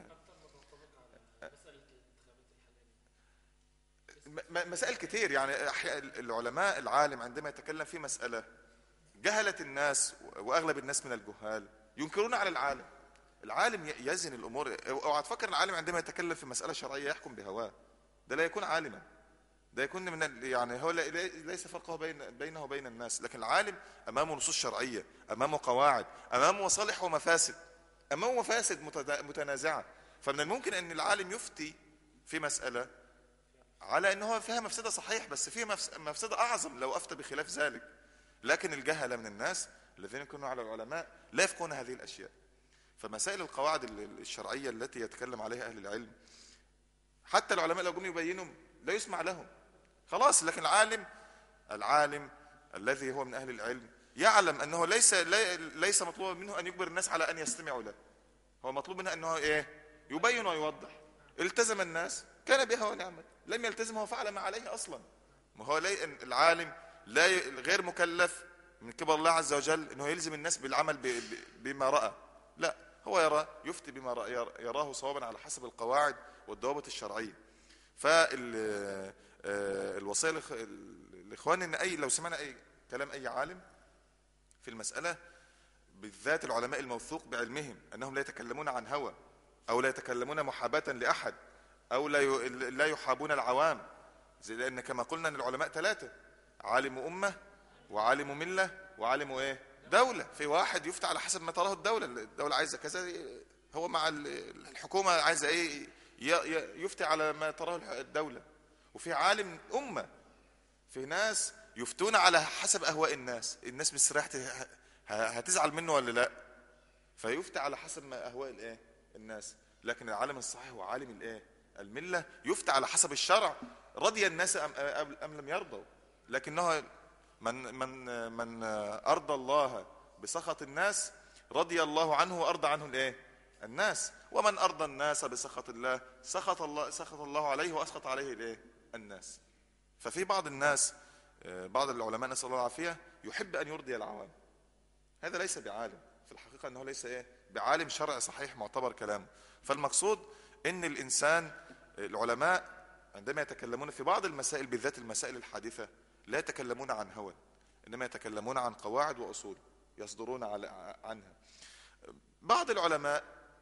م- م- مسائل كتير يعني أحيا- العلماء العالم عندما يتكلم في مسألة جهلت الناس واغلب الناس من الجهال ينكرون على العالم العالم ي- يزن الامور اوعى تفكر العالم عندما يتكلم في مساله شرعيه يحكم بهواه ده لا يكون عالما ده يكون من ال- يعني هو لا- لا- ليس فرقه بين بينه وبين الناس لكن العالم امامه نصوص شرعيه امامه قواعد امامه مصالح ومفاسد امامه مفاسد متدا- متنازعه فمن الممكن ان العالم يفتي في مساله على ان هو فيها مفسده صحيح بس فيها مفس- مفسده اعظم لو افتى بخلاف ذلك لكن الجهله من الناس الذين يكونوا على العلماء لا يفقهون هذه الاشياء فمسائل القواعد ال- الشرعيه التي يتكلم عليها اهل العلم حتى العلماء لو جم يبينوا لا يسمع لهم خلاص لكن العالم العالم الذي هو من اهل العلم يعلم انه ليس لي- ليس مطلوبا منه ان يجبر الناس على ان يستمعوا له هو مطلوب منه انه ايه يبين ويوضح التزم الناس كان بها ونعمت لم يلتزم هو فعل ما عليه اصلا ما هو لي العالم لا ي- غير مكلف من قبل الله عز وجل انه يلزم الناس بالعمل ب- ب- بما راى لا هو يرى يفتي بما رأى ير- يراه صوابا على حسب القواعد والضوابط الشرعيه فال آه، الوصيه لإخ- الاخوان ان اي لو سمعنا اي كلام اي عالم في المساله بالذات العلماء الموثوق بعلمهم انهم لا يتكلمون عن هوى او لا يتكلمون محاباه لاحد او لا ي- لا يحابون العوام زي لان كما قلنا ان العلماء ثلاثه عالم امه وعالم مله وعالم ايه دوله في واحد يفتى على حسب ما تراه الدوله الدوله عايزه كذا هو مع ال- الحكومه عايزه ايه ي- ي- يفتي على ما تراه الح- الدوله وفي عالم امه في ناس يفتون على حسب اهواء الناس الناس مستريحه ه- ه- هتزعل منه ولا لا فيفتي على حسب ما اهواء الايه الناس لكن العالم الصحيح هو عالم الايه المله يفتي على حسب الشرع رضي الناس ام, أم, أم لم يرضوا لكنه من من من ارضى الله بسخط الناس رضي الله عنه وارضى عنه الايه الناس ومن ارضى الناس بسخط الله سخط الله سخط الله عليه واسخط عليه الايه الناس ففي بعض الناس آه، بعض العلماء نسال الله العافيه يحب ان يرضي العوام هذا ليس بعالم في الحقيقة أنه ليس إيه بعالم شرع صحيح معتبر كلامه فالمقصود أن الإنسان العلماء عندما يتكلمون في بعض المسائل بالذات المسائل الحادثة لا يتكلمون عن هوى إنما يتكلمون عن قواعد وأصول يصدرون على عنها بعض العلماء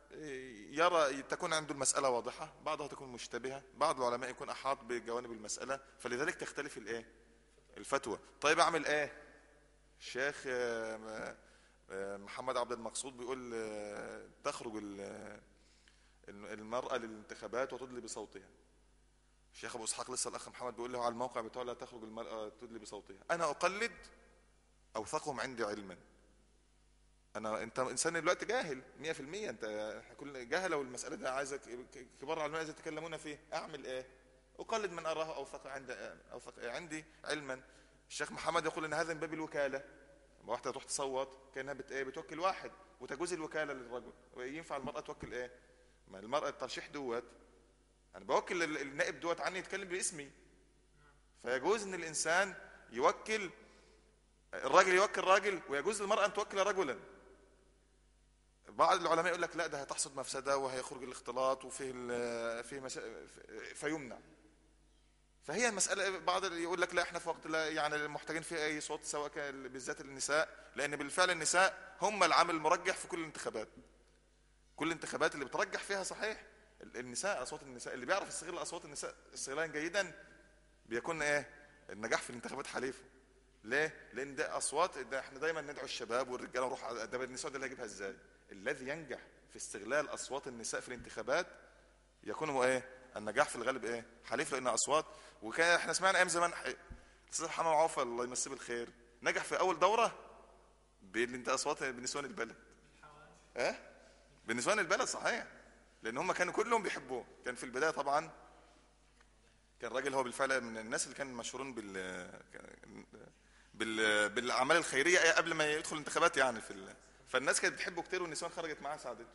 يرى تكون عنده المسألة واضحة بعضها تكون مشتبهة بعض العلماء يكون أحاط بجوانب المسألة فلذلك تختلف الإيه الفتوى طيب أعمل إيه الشيخ آه، آه، محمد عبد المقصود بيقول آه، تخرج ال- الم- المرأة للانتخابات وتدلي بصوتها الشيخ ابو اسحاق لسه الاخ محمد بيقول له على الموقع بتاعه لا تخرج المرأة تدلي بصوتها انا اقلد اوثقهم عندي علما انا انت انسان دلوقتي جاهل 100% انت إحنا كل جهله والمساله دي عايزك كبار العلماء يتكلمون فيه اعمل ايه اقلد من اراه اوثق عند اوثق عندي علما الشيخ محمد يقول ان هذا من باب الوكاله لما واحده تروح تصوت كانها بت ايه بتوكل واحد وتجوز الوكاله للرجل وينفع المراه توكل ايه ما المراه الترشيح دوت انا بوكل ال- النائب دوت عني يتكلم باسمي فيجوز ان الانسان يوكل الراجل يوكل راجل ويجوز للمراه ان توكل رجلا بعض العلماء يقول لك لا ده هتحصل مفسده وهيخرج الاختلاط وفيه ال- فيه مسا... فيمنع فهي المسألة بعض يقول لك لا احنا في وقت لا يعني محتاجين فيه اي صوت سواء كان بالذات النساء لان بالفعل النساء هم العامل المرجح في كل الانتخابات كل الانتخابات اللي بترجح فيها صحيح ال- النساء اصوات النساء اللي بيعرف يستغل اصوات النساء استغلالا جيدا بيكون ايه النجاح في الانتخابات حليفه ليه لان ده اصوات ده احنا دايما ندعو الشباب والرجاله نروح على- ده النساء ده اللي هيجيبها ازاي الذي ينجح في استغلال اصوات النساء في الانتخابات يكون هو ايه النجاح في الغالب ايه حليف لان اصوات وكان احنا سمعنا ايام زمان ح- الاستاذ محمد عوف الله يمسيه بالخير نجح في اول دوره بانت اصوات بنسوان البلد اه بنسوان البلد صحيح لان هم كانوا كلهم بيحبوه كان في البدايه طبعا كان راجل هو بالفعل من الناس اللي كانوا مشهورين بال بال بالاعمال الخيريه قبل ما يدخل الانتخابات يعني في ال... فالناس كانت بتحبه كتير والنسوان خرجت معاه ساعدته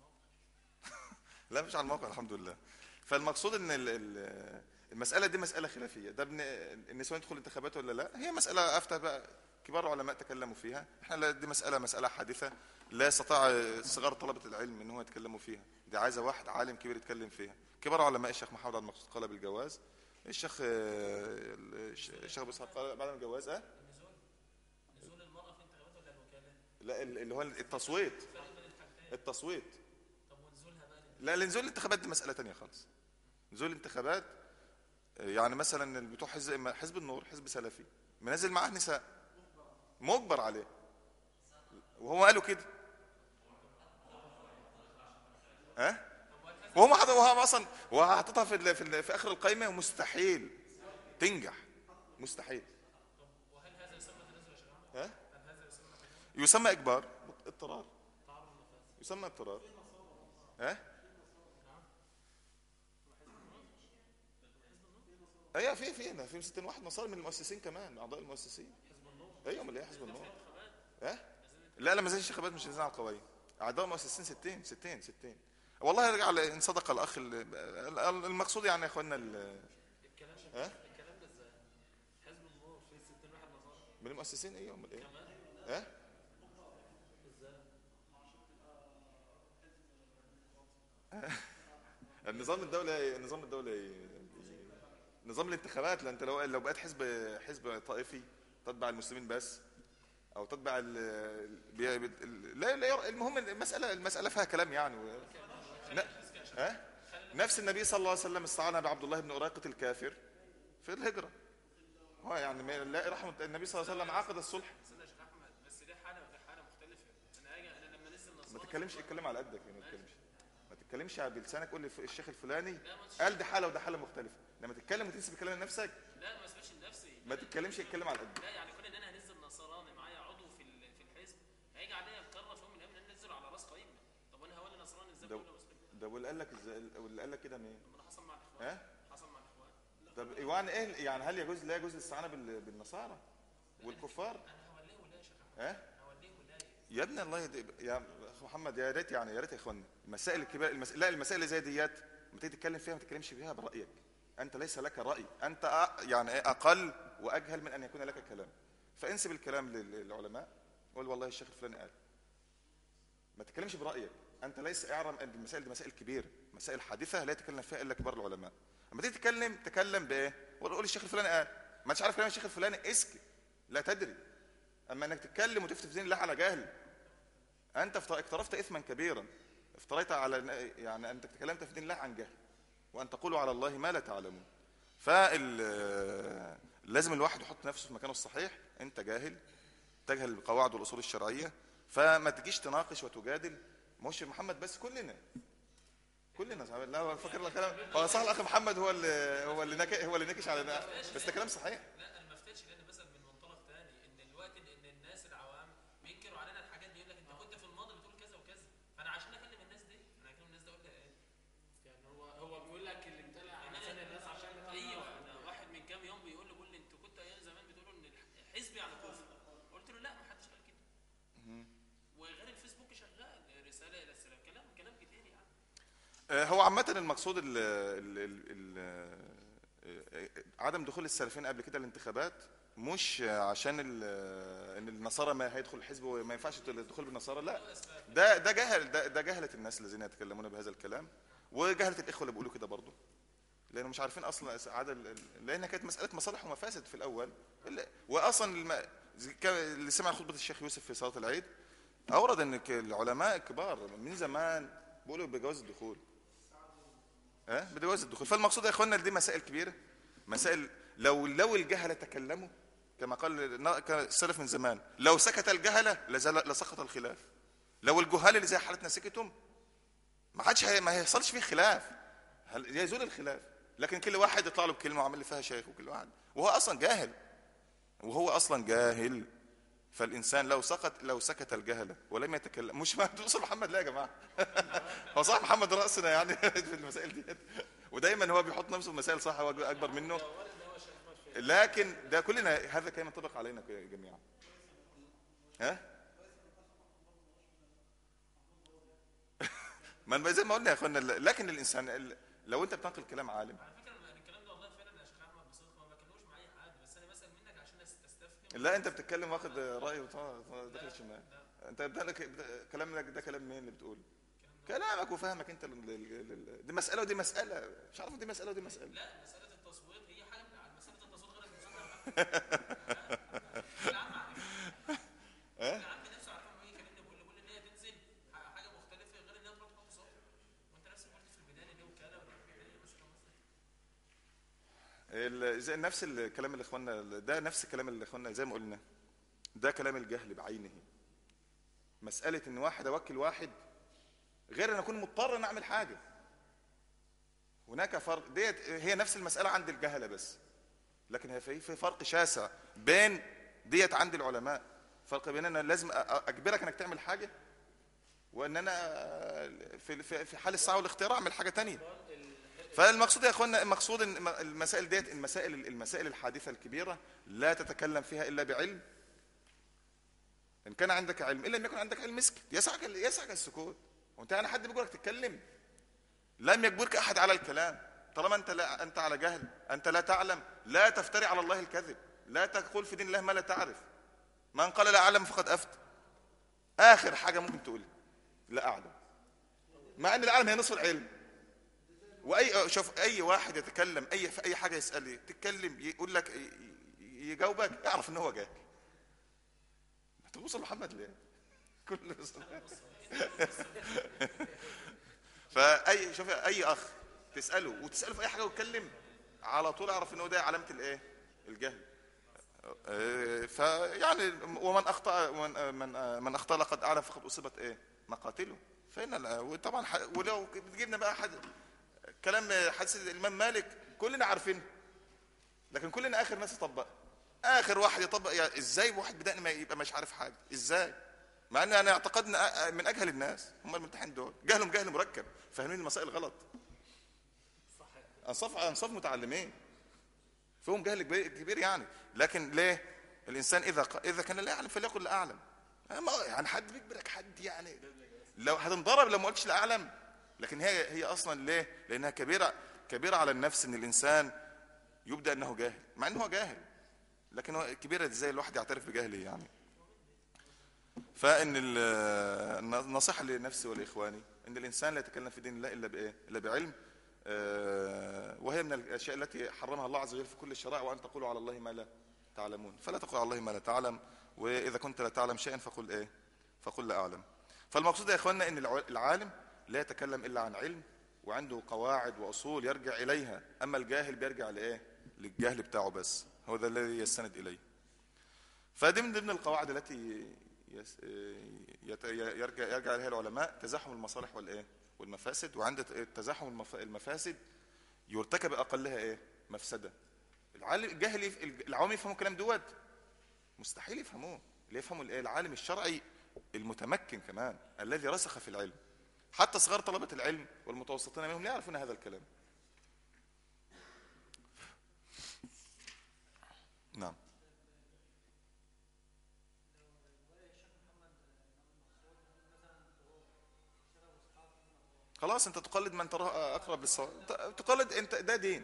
لا مش على الموقع الحمد لله فالمقصود ان ال- ال- المساله دي مساله خلافيه ده ابن النسوان يدخل انتخابات ولا لا هي مساله افتى بقى كبار العلماء تكلموا فيها احنا لا دي مساله مساله حادثه لا يستطيع صغار طلبه العلم ان هو يتكلموا فيها دي عايزه واحد عالم كبير يتكلم فيها كبار علماء الشيخ محمد عبد المقصود قال بالجواز الشيخ آه، الشيخ ابو اسحاق قال بعد الجواز اه نزول المرأة في انتخابات ولا الوكالة؟ لا ال- اللي هو التصويت فرق بين الحاجتين التصويت طب ونزولها بقى لا لنزول الانتخابات دي مسألة تانية خالص نزول الانتخابات آه، يعني مثلا اللي بتوع حزب حزب النور حزب سلفي منزل معاه نساء مجبر عليه وهو قالوا كده ها وهم حاطط وهو اصلا وهو حاططها في ال- في, ال- في اخر القائمه ومستحيل تنجح مستحيل وهل هذا يسمى تنازل يا شيخ ها يسمى اجبار اضطرار يسمى اضطرار ها ايوه في في هنا في 60 واحد نصارى من المؤسسين كمان من اعضاء المؤسسين ايوه امال ايه حزب النور ها لا لا ما زالش انتخابات مش نزال على القوائم اعضاء المؤسسين 60 60 60 والله يرجع ل- ان صدق الاخ ال- ال- المقصود يعني يا اخوانا ال- الكلام ها الكلام ده ازاي؟ حزب النور فيه 60 واحد نصارى من المؤسسين ايوه امال ايه ها النظام الدولة نظام الدولة نظام الانتخابات لان انت لو لو بقيت حزب حزب طائفي تتبع المسلمين بس او تتبع ال بي- بت- ال- لا لا ير- المهم المساله المساله فيها كلام يعني و- ن- ها نفس النبي صلى الله عليه وسلم استعان بعبد الله بن أراقة الكافر في الهجرة هو يعني ما- لا رحمة النبي صلى الله عليه وسلم عقد الصلح استنى يا شيخ احمد بس دي حاله ودي حاله مختلفه انا اجي انا لما نزل ما نصارى تتكلمش اتكلم على قدك يعني ما تتكلمش ما تتكلمش بلسانك قول لي الشيخ الفلاني قال دي حاله وده حاله مختلفه لما تتكلم وتنسب الكلام لنفسك لا ما اسمعش لنفسي ما تتكلمش اتكلم على قدك لا يعني كون ان انا هنزل نصراني معايا عضو في ال- في الحزب هيجي عليا قرار في يوم من الايام ان أنا انزله على راس قايمه طب وانا هولي نصراني ازاي ده ولا مسلم ده واللي قال لك ازاي واللي قال لك كده مين طب انا حصل مع الاخوان ها حصل مع الاخوان طب يعني ايه يعني هل يجوز لا يجوز الاستعانه بال- بالنصارى والكفار انا هوليه ولايه يا شيخ احمد ها هوليه ولايه يا ابني الله يد... يا أخ محمد يا ريت يعني يا ريت يا اخوانا المسائل الكبيره المس... لا المسائل اللي زي ديت لما تيجي تتكلم فيها ما تتكلمش فيها برايك انت ليس لك راي انت أ... يعني إيه اقل واجهل من ان يكون لك كلام فانسب الكلام لل- للعلماء قول والله الشيخ الفلاني قال ما تتكلمش برايك انت ليس اعلم ان المسائل دي مسائل كبيره مسائل حادثه لا يتكلم فيها الا كبار العلماء اما تيجي تتكلم تكلم بايه قول الشيخ الفلاني قال ما انتش عارف كلام الشيخ الفلاني اسكت لا تدري اما انك تتكلم وتفتي في دين الله على جهل انت افت- اقترفت اثما كبيرا افتريت على يعني انت تكلمت في دين الله عن جهل وان تقولوا على الله ما لا تعلمون فال لازم الواحد يحط نفسه في مكانه الصحيح انت جاهل تجهل القواعد والاصول الشرعيه فما تجيش تناقش وتجادل مش محمد بس كلنا كلنا صحيح. لا هو فاكر الكلام هو صح الاخ محمد هو اللي هو اللي نك... هو اللي نكش على ده بس ده كلام صحيح لا انا ما افتيتش لان مثلا من منطلق تاني ان الوقت ان الناس العوام بينكروا علينا الحاجات دي يقول لك انت كنت في الماضي بتقول كذا وكذا فانا عشان اكلم الناس دي انا اكلم الناس دي اقول لها ايه يعني هو هو بيقول لك اللي امتنع عن لسان الناس عشان ايوه أنا واحد من كام يوم بيقول لي بيقول لي انتوا كنتوا ايام زمان بتقولوا ان الحزب يعني كفر قلت له لا ما حدش قال كده وغير الفيسبوك شغال رساله الى السلام كلام كلام كتير يعني آه، هو عامة المقصود ال ال ال ال آه، عدم دخول السلفيين قبل كده الانتخابات مش عشان ال- ان النصارى ما هيدخل الحزب وما ينفعش الدخول بالنصارى لا ده ده جهل ده, ده جهلة الناس الذين يتكلمون بهذا الكلام وجهلة الاخوه اللي بيقولوا كده برضه لانه مش عارفين اصلا عدد لانها كانت مساله مصالح ومفاسد في الاول ال- واصلا الم... زي كا- اللي سمع خطبه الشيخ يوسف في صلاه العيد اورد ان ك- العلماء الكبار من زمان بيقولوا بجواز الدخول ها بجواز الدخول فالمقصود يا اخوانا دي مسائل كبيره مسائل لو لو الجهله تكلموا كما قال نا- كان السلف من زمان لو سكت الجهله لزال- لسقط الخلاف لو الجهال اللي زي حالتنا سكتوا ما حدش هي ما هيحصلش فيه خلاف هل يزول الخلاف لكن كل واحد يطلع له بكلمه وعمل لي فيها شيخ وكل واحد وهو اصلا جاهل وهو اصلا جاهل فالانسان لو سقط لو سكت الجهله ولم يتكلم مش ما توصل محمد لا يا جماعه هو صح محمد راسنا يعني في المسائل دي ودايما هو بيحط نفسه في مسائل صح هو اكبر منه لكن ده كلنا هذا كان ينطبق علينا جميعا ها ما أنا زي ما قلنا يا اخوانا لكن الانسان ال- لو انت بتنقل كلام عالم على فكره أنا الكلام ده والله فعلا يا شيخ احمد بصدق ما بكلموش معايا حد بس انا بسال منك عشان تستفهم لا انت بتتكلم واخد راي وطا- داخل الشمال انت بدالك كلامك ده كلام مين اللي بتقول كلامك وفهمك انت لل- لل- لل- دي مساله ودي مساله مش عارف دي مساله ودي مساله لا مساله التصويت هي حاجه من مساله التصويت غير المصدر العام عارف ها العام نفسه عارف لما يجي يكلمني بيقول لي بيقول لي ان هي تنزل ح- حاجه مختلفه غير ان هي تروح تحط صوت وانت نفسك قلت في البدايه ان هي وكاله ولا حاجه تانية مش كده ال- زي نفس الكلام اللي اخوانا ده نفس الكلام اللي اخوانا زي ما قلنا ده كلام الجهل بعينه مساله ان واحد اوكل واحد غير ان اكون مضطر ان اعمل حاجه هناك فرق ديت هي نفس المساله عند الجهله بس لكن هي في في فرق شاسع بين ديت عند العلماء فرق بين انا لازم أ- أ- اجبرك انك تعمل حاجه وان انا في في في حال السعه والاختيار اعمل حاجه تانية فالمقصود يا اخوانا المقصود ان المسائل ديت المسائل المسائل الحادثه الكبيره لا تتكلم فيها الا بعلم ان كان عندك علم ان لم يكن عندك علم اسكت يسعك يسعك السكوت وانت انا حد بيقول لك تتكلم لم يجبرك احد على الكلام طالما انت لا انت على جهل انت لا تعلم لا تفتري على الله الكذب لا تقول في دين الله ما لا تعرف من قال لا اعلم فقد افتى اخر حاجه ممكن تقولها لا اعلم مع ان العلم هي نصف العلم واي شوف اي واحد يتكلم اي في اي حاجه يسال تتكلم يقول لك ي- ي- يجاوبك اعرف ان هو جاهل توصل محمد ليه كل فاي شوف اي اخ تساله وتساله في اي حاجه ويتكلم على طول اعرف ان هو ده علامه الايه الجهل آه، فيعني ومن اخطا ومن من من اخطا لقد اعلم فقد اصيبت ايه مقاتله فإن ال- وطبعا ح- ولو جبنا بقى حد كلام حديث الامام مالك كلنا عارفينه لكن كلنا اخر ناس يطبق اخر واحد يطبق يعني ازاي واحد بدأنا ما يبقى مش عارف حاجه ازاي مع ان انا اعتقدنا أ- من اجهل الناس هم الممتحن دول جهلهم جهل مركب فاهمين المسائل غلط انصاف انصاف متعلمين فيهم جهل كبير كبير يعني لكن ليه الانسان اذا ق- اذا كان لا يعلم فليقل لا اعلم ما يعني حد بيجبرك حد يعني لو هتنضرب لو ما قلتش لا اعلم لكن هي هي اصلا ليه لانها كبيره كبيره على النفس ان الانسان يبدا انه جاهل مع انه هو جاهل لكن هو كبيره ازاي الواحد يعترف بجهله يعني فان ال- النصيحه لنفسي ولاخواني ان الانسان لا يتكلم في دين الله الا بايه الا بعلم آه، وهي من الاشياء التي حرمها الله عز وجل في كل الشرائع وان تقولوا على الله ما لا تعلمون فلا تقول على الله ما لا تعلم واذا كنت لا تعلم شيئا فقل ايه فقل لا اعلم فالمقصود يا اخواننا ان الع- العالم لا يتكلم الا عن علم وعنده قواعد واصول يرجع اليها اما الجاهل بيرجع لايه للجهل بتاعه بس هو ده الذي يستند اليه فدي من ضمن القواعد التي يس- يت- يرجع يرجع اليها العلماء تزاحم المصالح والايه والمفاسد وعند تزاحم المف- المفاسد يرتكب اقلها ايه مفسده العالم الجاهل يف- العوام يفهموا الكلام دوت مستحيل يفهموه اللي يفهموا الايه العالم الشرعي المتمكن كمان الذي رسخ في العلم حتى صغار طلبه العلم والمتوسطين منهم لا يعرفون هذا الكلام نعم خلاص انت تقلد من تراه اقرب للصواب ت- تقلد انت ده دين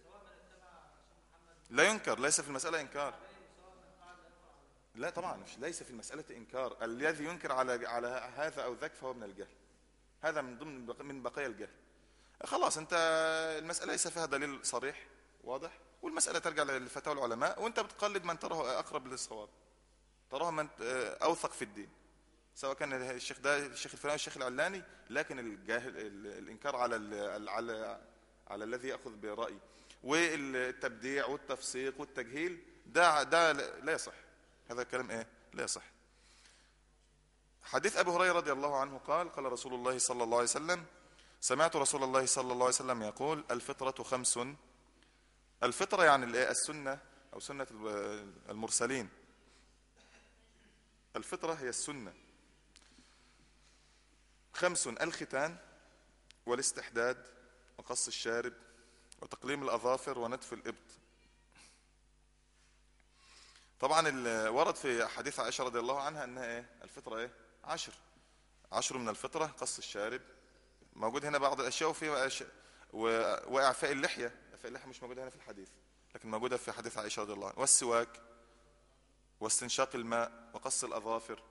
لا ينكر ليس في المساله انكار لا طبعا مش ليس في المساله انكار الذي ينكر على على هذا او ذاك فهو من الجهل هذا من ضمن بق- من بقايا الجهل خلاص انت المساله ليس فيها دليل صريح واضح والمساله ترجع لفتاوى العلماء وانت بتقلد من تراه اقرب للصواب تراه من اوثق في الدين سواء كان الشيخ ده الشيخ الفلاني الشيخ العلاني لكن الجاهل ال- الانكار على ال- على على الذي ياخذ براي والتبديع والتفسيق والتجهيل ده ده لا يصح هذا الكلام ايه لا يصح حديث ابي هريره رضي الله عنه قال قال رسول الله صلى الله عليه وسلم سمعت رسول الله صلى الله عليه وسلم يقول الفطره خمس الفطره يعني الايه السنه او سنه المرسلين الفطره هي السنه خمس الختان والاستحداد وقص الشارب وتقليم الأظافر ونتف الإبط طبعا ال- ورد في حديث عائشة رضي الله عنها أنها إيه الفطرة إيه عشر عشر من الفطرة قص الشارب موجود هنا بعض الأشياء وفي أشياء و- وإعفاء اللحية إعفاء اللحية مش موجودة هنا في الحديث لكن موجودة في حديث عائشة رضي الله عنها والسواك واستنشاق الماء وقص الأظافر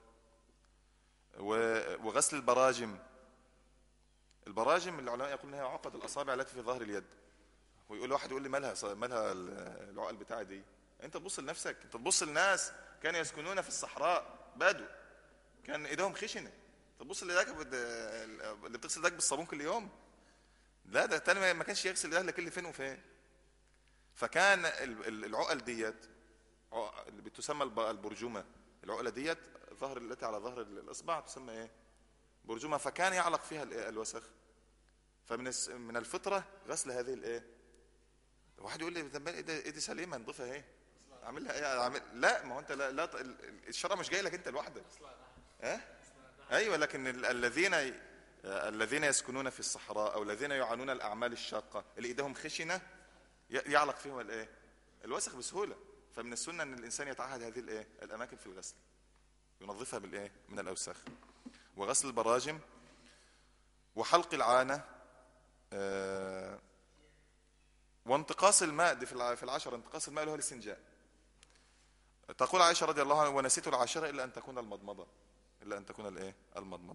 و- وغسل البراجم البراجم العلماء يقولون هي عقد الاصابع التي في ظهر اليد ويقول واحد يقول لي مالها ص- مالها ال- العقل بتاعي دي انت تبص لنفسك انت تبص للناس كانوا يسكنون في الصحراء بدو كان ايديهم خشنه تبص لذاك بد- اللي بتغسل ايدك بالصابون كل يوم لا ده تاني ما- ما كانش يغسل ايديه الا كل فين وفين فكان ال- ال- العقل ديت عق- اللي بتسمى الب- البرجومه العقله ديت ظهر التي على ظهر الاصبع تسمى ايه برجومه فكان يعلق فيها الإيه؟ الوسخ فمن الس- من الفطره غسل هذه الايه واحد يقول لي طب ايدي ايدي سليمه نضيفها ايه اعمل لها ايه أعمل... لا ما هو انت لا, لا ت- ال- ال- الشرع مش جاي لك انت لوحدك ها ايوه لكن ال- الذين ي- الذين يسكنون في الصحراء او الذين يعانون الاعمال الشاقه اللي ايديهم خشنه ي- يعلق فيهم الايه الوسخ بسهوله فمن السنه ان الانسان يتعهد هذه الايه الاماكن في الغسل ينظفها بالايه من الاوساخ وغسل البراجم وحلق العانه آه، وانتقاص الماء دي في الع- في العشر انتقاص الماء اللي هو الاستنجاء تقول عائشه رضي الله عنها ونسيت العاشره الا ان تكون المضمضه الا ان تكون الايه المضمضه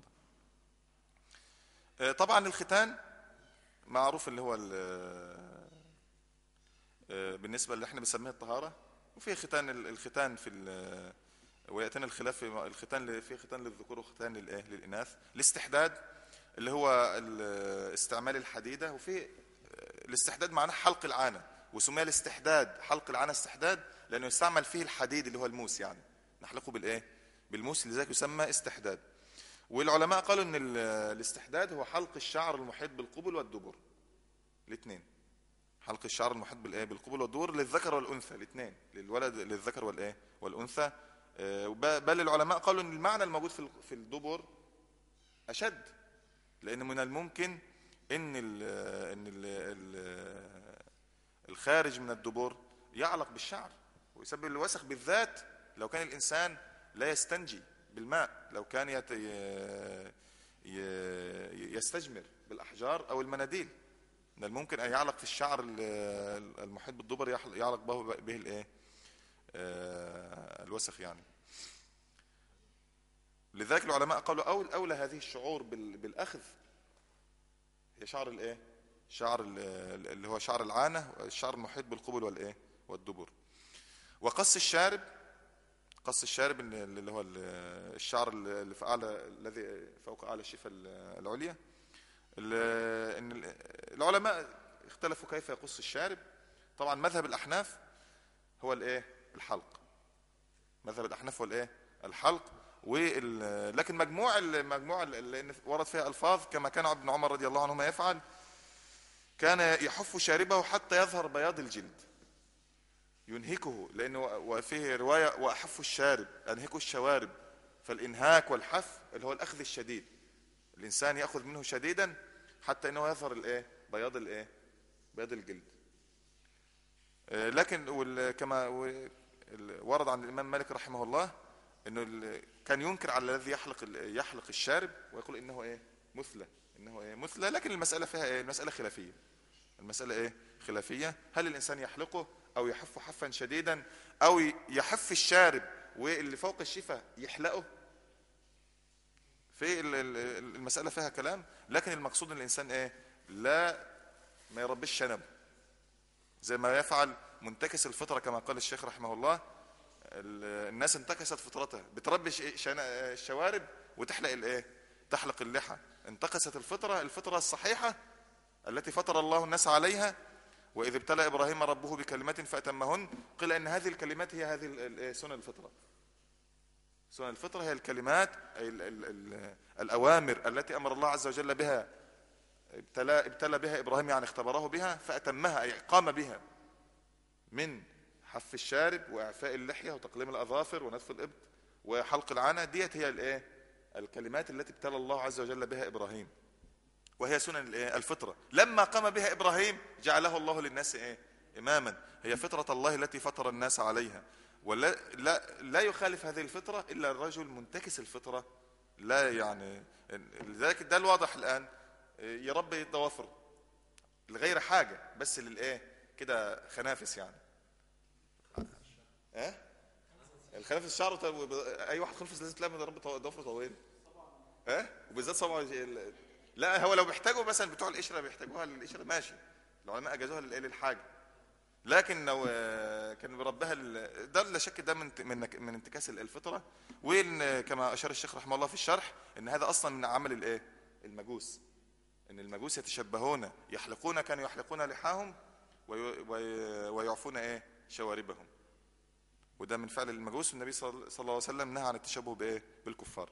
آه، طبعا الختان معروف اللي هو ال- آه، بالنسبه اللي احنا بنسميها الطهاره وفي ختان ال- الختان في ال- وياتينا الخلاف في الختان ل- في ختان للذكور وختان للايه للاناث الاستحداد اللي هو ال- استعمال الحديده وفي الاستحداد معناه حلق العانه وسمي الاستحداد حلق العانه استحداد لانه يستعمل فيه الحديد اللي هو الموس يعني نحلقه بالايه بالموس لذلك يسمى استحداد والعلماء قالوا ان ال- الاستحداد هو حلق الشعر المحيط بالقبل والدبر الاثنين حلق الشعر المحيط بالايه بالقبل والدبر للذكر والانثى الاثنين للولد للذكر والايه والانثى آه، وب- بل العلماء قالوا ان المعنى الموجود في ال- في الدبر اشد لان من الممكن ان ال ان ال ال الخارج من الدبر يعلق بالشعر ويسبب الوسخ بالذات لو كان الانسان لا يستنجي بالماء لو كان يت ي- ي- يستجمر بالاحجار او المناديل من الممكن ان يعلق في الشعر ال- المحيط بالدبر يحل- يعلق به به الايه آه، الوسخ يعني لذلك العلماء قالوا أول أولى هذه الشعور بال- بالأخذ هي شعر الإيه؟ شعر ال- اللي هو شعر العانة الشعر المحيط بالقبل والإيه؟ والدبر وقص الشارب قص الشارب اللي اللي هو ال- الشعر اللي في أعلى الذي فوق أعلى الشفة ال- العليا ال- إن ال- العلماء اختلفوا كيف يقص الشارب طبعا مذهب الأحناف هو الإيه؟ الحلق مذهب الأحناف هو الإيه؟ الحلق وال... لكن مجموع المجموع اللي ورد فيها الفاظ كما كان ابن عمر رضي الله عنهما يفعل كان يحف شاربه حتى يظهر بياض الجلد ينهكه لانه وفيه روايه واحف الشارب انهكوا الشوارب فالانهاك والحف اللي هو الاخذ الشديد الانسان ياخذ منه شديدا حتى انه يظهر الايه بياض الايه بياض الجلد آه، لكن وال- كما و- ال- ورد عن الامام مالك رحمه الله انه ال- كان ينكر على الذي يحلق ال- يحلق الشارب ويقول انه ايه مثلى انه ايه مثلى لكن المساله فيها ايه المساله خلافيه المساله ايه خلافيه هل الانسان يحلقه او يحف حفا شديدا او ي- يحف الشارب واللي فوق الشفه يحلقه في ال- ال- المساله فيها كلام لكن المقصود ان الانسان ايه لا ما يربيش شنب زي ما يفعل منتكس الفطره كما قال الشيخ رحمه الله ال- الناس انتكست فطرتها بتربي ش- شنا- الشوارب وتحلق الايه تحلق اللحى انتكست الفطره الفطره الصحيحه التي فطر الله الناس عليها واذ ابتلى ابراهيم ربه بكلمات فاتمهن قيل ان هذه الكلمات هي هذه ال- ال- سنن الفطره سنن الفطره هي الكلمات أي ال ال ال الاوامر التي امر الله عز وجل بها ابتلى ابتلى بها ابراهيم يعني اختبره بها فاتمها اي قام بها من حف الشارب واعفاء اللحيه وتقليم الاظافر ونتف الابط وحلق العانه ديت هي الايه الكلمات التي ابتلى الله عز وجل بها ابراهيم وهي سنن الايه الفطره لما قام بها ابراهيم جعله الله للناس ايه اماما هي فطره الله التي فطر الناس عليها ولا لا لا يخالف هذه الفطره الا الرجل منتكس الفطره لا يعني لذلك ده الواضح الان يربي الضوافر لغير حاجه بس للايه كده خنافس يعني اه الخنافس الشعر طو- اي واحد خنفس لازم تلاقي رب ضوافره طويله اه وبالذات صبع ال- لا هو لو بيحتاجوا مثلا بتوع القشره بيحتاجوها للقشره ماشي العلماء اجازوها للإيه؟ للحاجه لكن لو آه، كان بيربها ال- ده لا شك ده من من من انتكاس الفطره وان كما اشار الشيخ رحمه الله في الشرح ان هذا اصلا من عمل الايه المجوس ان المجوس يتشبهون يحلقون كانوا يحلقون لحاهم وي- وي- ويعفون ايه شواربهم وده من فعل المجوس والنبي صلى صلى الله عليه وسلم نهى عن التشبه بايه بالكفار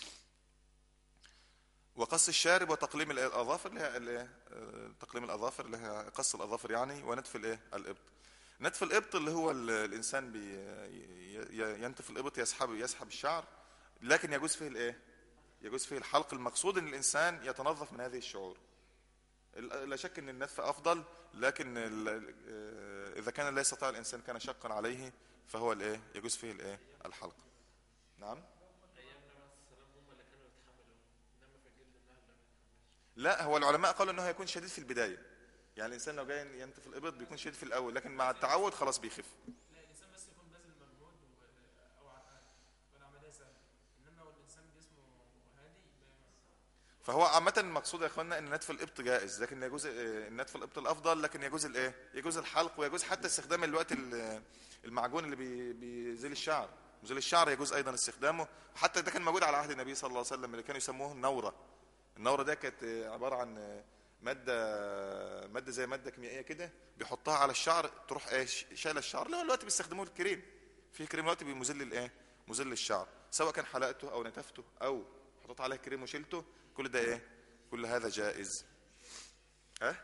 وقص الشارب وتقليم الإيه؟ الاظافر اللي هي الإيه؟ آه، تقليم الاظافر اللي هي قص الاظافر يعني ونتف الايه الابط نتف الابط اللي هو ال- الانسان بي ي- ي- ينتف الابط يسحب يسحب الشعر لكن يجوز فيه الايه يجوز فيه الحلق المقصود ان الانسان يتنظف من هذه الشعور ال- لا شك ان النتف افضل لكن ال- آه، اذا كان لا يستطيع الانسان كان شقا عليه فهو الايه يجوز فيه الايه الحلق نعم ايام النبي عليه السلام هم اللي كانوا يتحملوا انما في جلد النهل لا يتحملش لا هو العلماء قالوا انه هيكون شديد في البدايه يعني الانسان لو جاي ينتف الابط بيكون شديد في الاول لكن مع التعود خلاص بيخف لا الانسان بس يكون باذل مجهود و- او ع- والعمليه سهله انما لو الانسان جسمه هادي يبقى فهو عامة المقصود يا اخوانا ان نتف الابط جائز لكن يجوز آه، نتف الابط الافضل لكن يجوز الايه؟ يجوز الحلق ويجوز حتى استخدام الوقت ال- المعجون اللي بي- بيزيل الشعر مزيل الشعر يجوز ايضا استخدامه حتى ده كان موجود على عهد النبي صلى الله عليه وسلم اللي كانوا يسموه النوره النوره ده كانت آه، عباره عن آه، ماده ماده زي ماده كيميائيه كده بيحطها على الشعر تروح ايه ش- شايله الشعر اللي هو دلوقتي بيستخدموه الكريم في كريم دلوقتي بيمزل الايه مزل للشعر سواء كان حلقته او نتفته او حطيت عليه كريم وشيلته كل ده ايه كل هذا جائز ها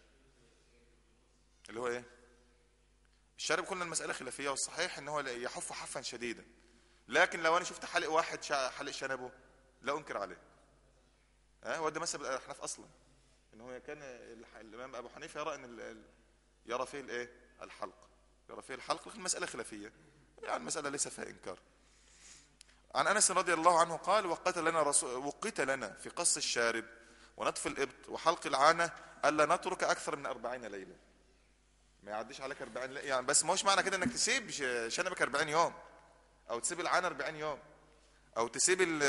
اللي هو ايه الشارب قلنا المسألة خلافية والصحيح ان هو يحف حفا شديدا لكن لو انا شفت حلق واحد شا- حلق شنبه لا انكر عليه ها هو ده مسألة الاحناف اصلا ان هو كان الح- الامام ابو حنيفه يرى ان ال- ال- يرى فيه الايه الحلق يرى فيه الحلق لكن المسألة خلافية يعني المسألة ليس فيها انكار عن انس رضي الله عنه قال وقت لنا رسول وقت لنا في قص الشارب ونطف الابط وحلق العانه الا نترك اكثر من أربعين ليله ما يعديش عليك 40 ليله يعني بس ما هوش معنى كده انك تسيب ش- شنبك 40 يوم او تسيب العانه 40 يوم او تسيب ال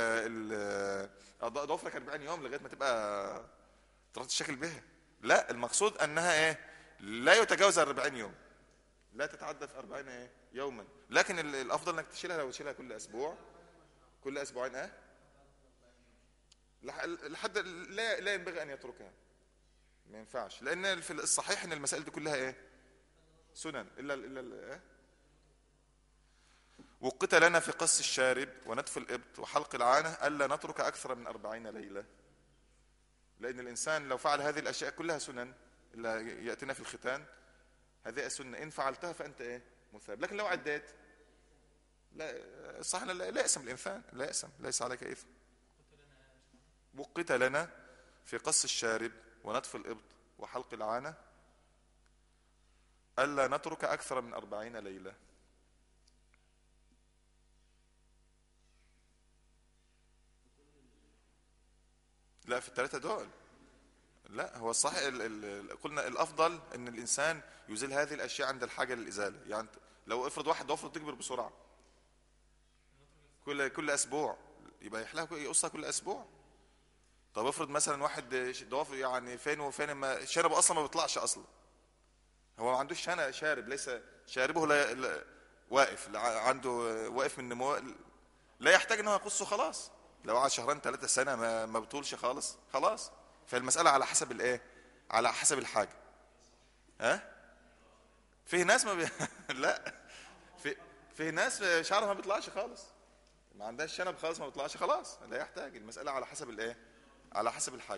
ال ضفرك 40 يوم لغايه ما تبقى تروح تشكل بها لا المقصود انها ايه لا يتجاوز 40 يوم لا تتعدى في 40 ايه يوما لكن ال- الافضل انك تشيلها لو تشيلها كل اسبوع كل اسبوعين اه لح- لحد لا لا ينبغي ان يتركها ما ينفعش لان في الصحيح ان المسائل دي كلها ايه سنن الا الا ال- إيه؟ وقت لنا في قص الشارب ونتف الإبط وحلق العانة ألا نترك أكثر من أربعين ليلة لأن الإنسان لو فعل هذه الأشياء كلها سنن اللي يأتينا في الختان هذه السنة إن فعلتها فأنت إيه مثاب لكن لو عديت لا صح لا, لا يأسم الإنسان لا يأسم ليس عليك إثم وقت لنا في قص الشارب ونتف الإبط وحلق العانة ألا نترك أكثر من أربعين ليلة لا في الثلاثة دول لا هو الصح ال ال قلنا الافضل ان الانسان يزيل هذه الاشياء عند الحاجه للازاله يعني لو افرض واحد ضفره تكبر بسرعه كل كل اسبوع يبقى يحلها يقصها كل اسبوع طب افرض مثلا واحد ضوافر يعني فين وفين ما شنبه اصلا ما بيطلعش اصلا هو ما عندوش شنب شارب ليس شاربه لا, لا واقف لا عنده واقف من نمو لا يحتاج ان هو يقصه خلاص لو قعد شهرين ثلاثة سنة ما ما بطولش خالص خلاص فالمسألة على حسب الايه على حسب الحاجة ها في ناس ما بي... لا في في ناس شعرها ما بيطلعش خالص ما عندهاش شنب خالص ما بيطلعش خلاص لا يحتاج المسألة على حسب الايه على حسب الحاجة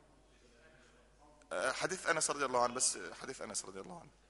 آه، حديث انس رضي الله عنه بس حديث انس رضي الله عنه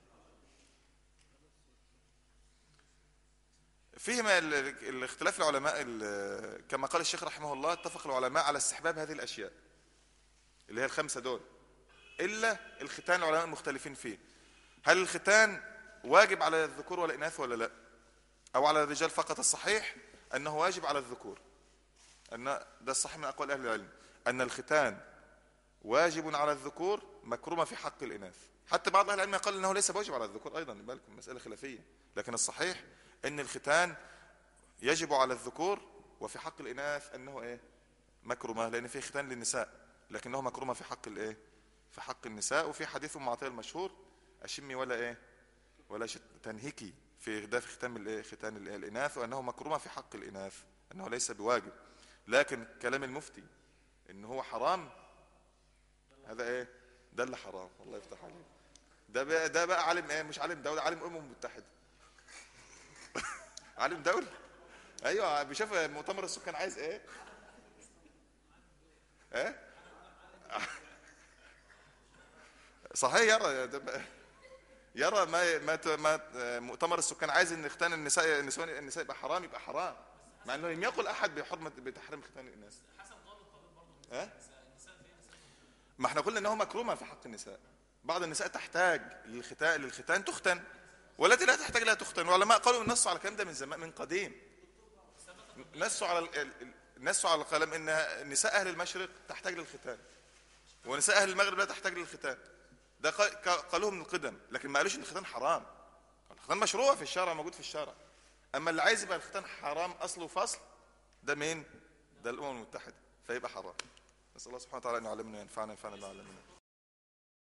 فيهما ال- ال- الاختلاف العلماء ال- كما قال الشيخ رحمه الله اتفق العلماء على استحباب هذه الاشياء اللي هي الخمسه دول الا الختان العلماء مختلفين فيه هل الختان واجب على الذكور والاناث ولا لا او على الرجال فقط الصحيح انه واجب على الذكور ان ده الصحيح من اقوال اهل العلم ان الختان واجب على الذكور مكرومه في حق الاناث حتى بعض اهل العلم قال انه ليس واجب على الذكور ايضا بالكم مساله خلافيه لكن الصحيح ان الختان يجب على الذكور وفي حق الاناث انه ايه مكرمه لان في ختان للنساء لكنه مكرمه في حق الايه في حق النساء وفي حديث ام عطيه المشهور اشمي ولا ايه ولا شت- تنهكي في ده في ختام الايه ختان الإيه؟ الاناث وانه مكرمه في حق الاناث انه ليس بواجب لكن كلام المفتي ان هو حرام هذا ايه ده اللي حرام الله يفتح عليك ده بقى ده بقى عالم ايه مش عالم دوله عالم امم متحده عالم دوله ايوه بيشوف مؤتمر السكان عايز ايه ايه صحيح يرى ده بقى- يرى ما ما ت- ما مؤتمر السكان عايز ان ختان النساء النساء النساء يبقى حرام يبقى حرام مع انه لم يقل احد بحرمه بتحريم ختان الاناث ها ما احنا قلنا انه مكرومه في حق النساء بعض النساء تحتاج للختان للختان تختن والتي لا تحتاج لها تختن والعلماء قالوا النص على الكلام ده من زمان من قديم نصوا على ال- ال- نصوا على الكلام ان نساء اهل المشرق تحتاج للختان ونساء اهل المغرب لا تحتاج للختان ده قا- قا- قالوه من القدم لكن ما قالوش ان الختان حرام الختان مشروع في الشارع موجود في الشارع اما اللي عايز يبقى الختان حرام اصله فصل ده مين ده الامم المتحده فيبقى حرام نسال الله سبحانه وتعالى ان يعلمنا وينفعنا وينفعنا بما علمنا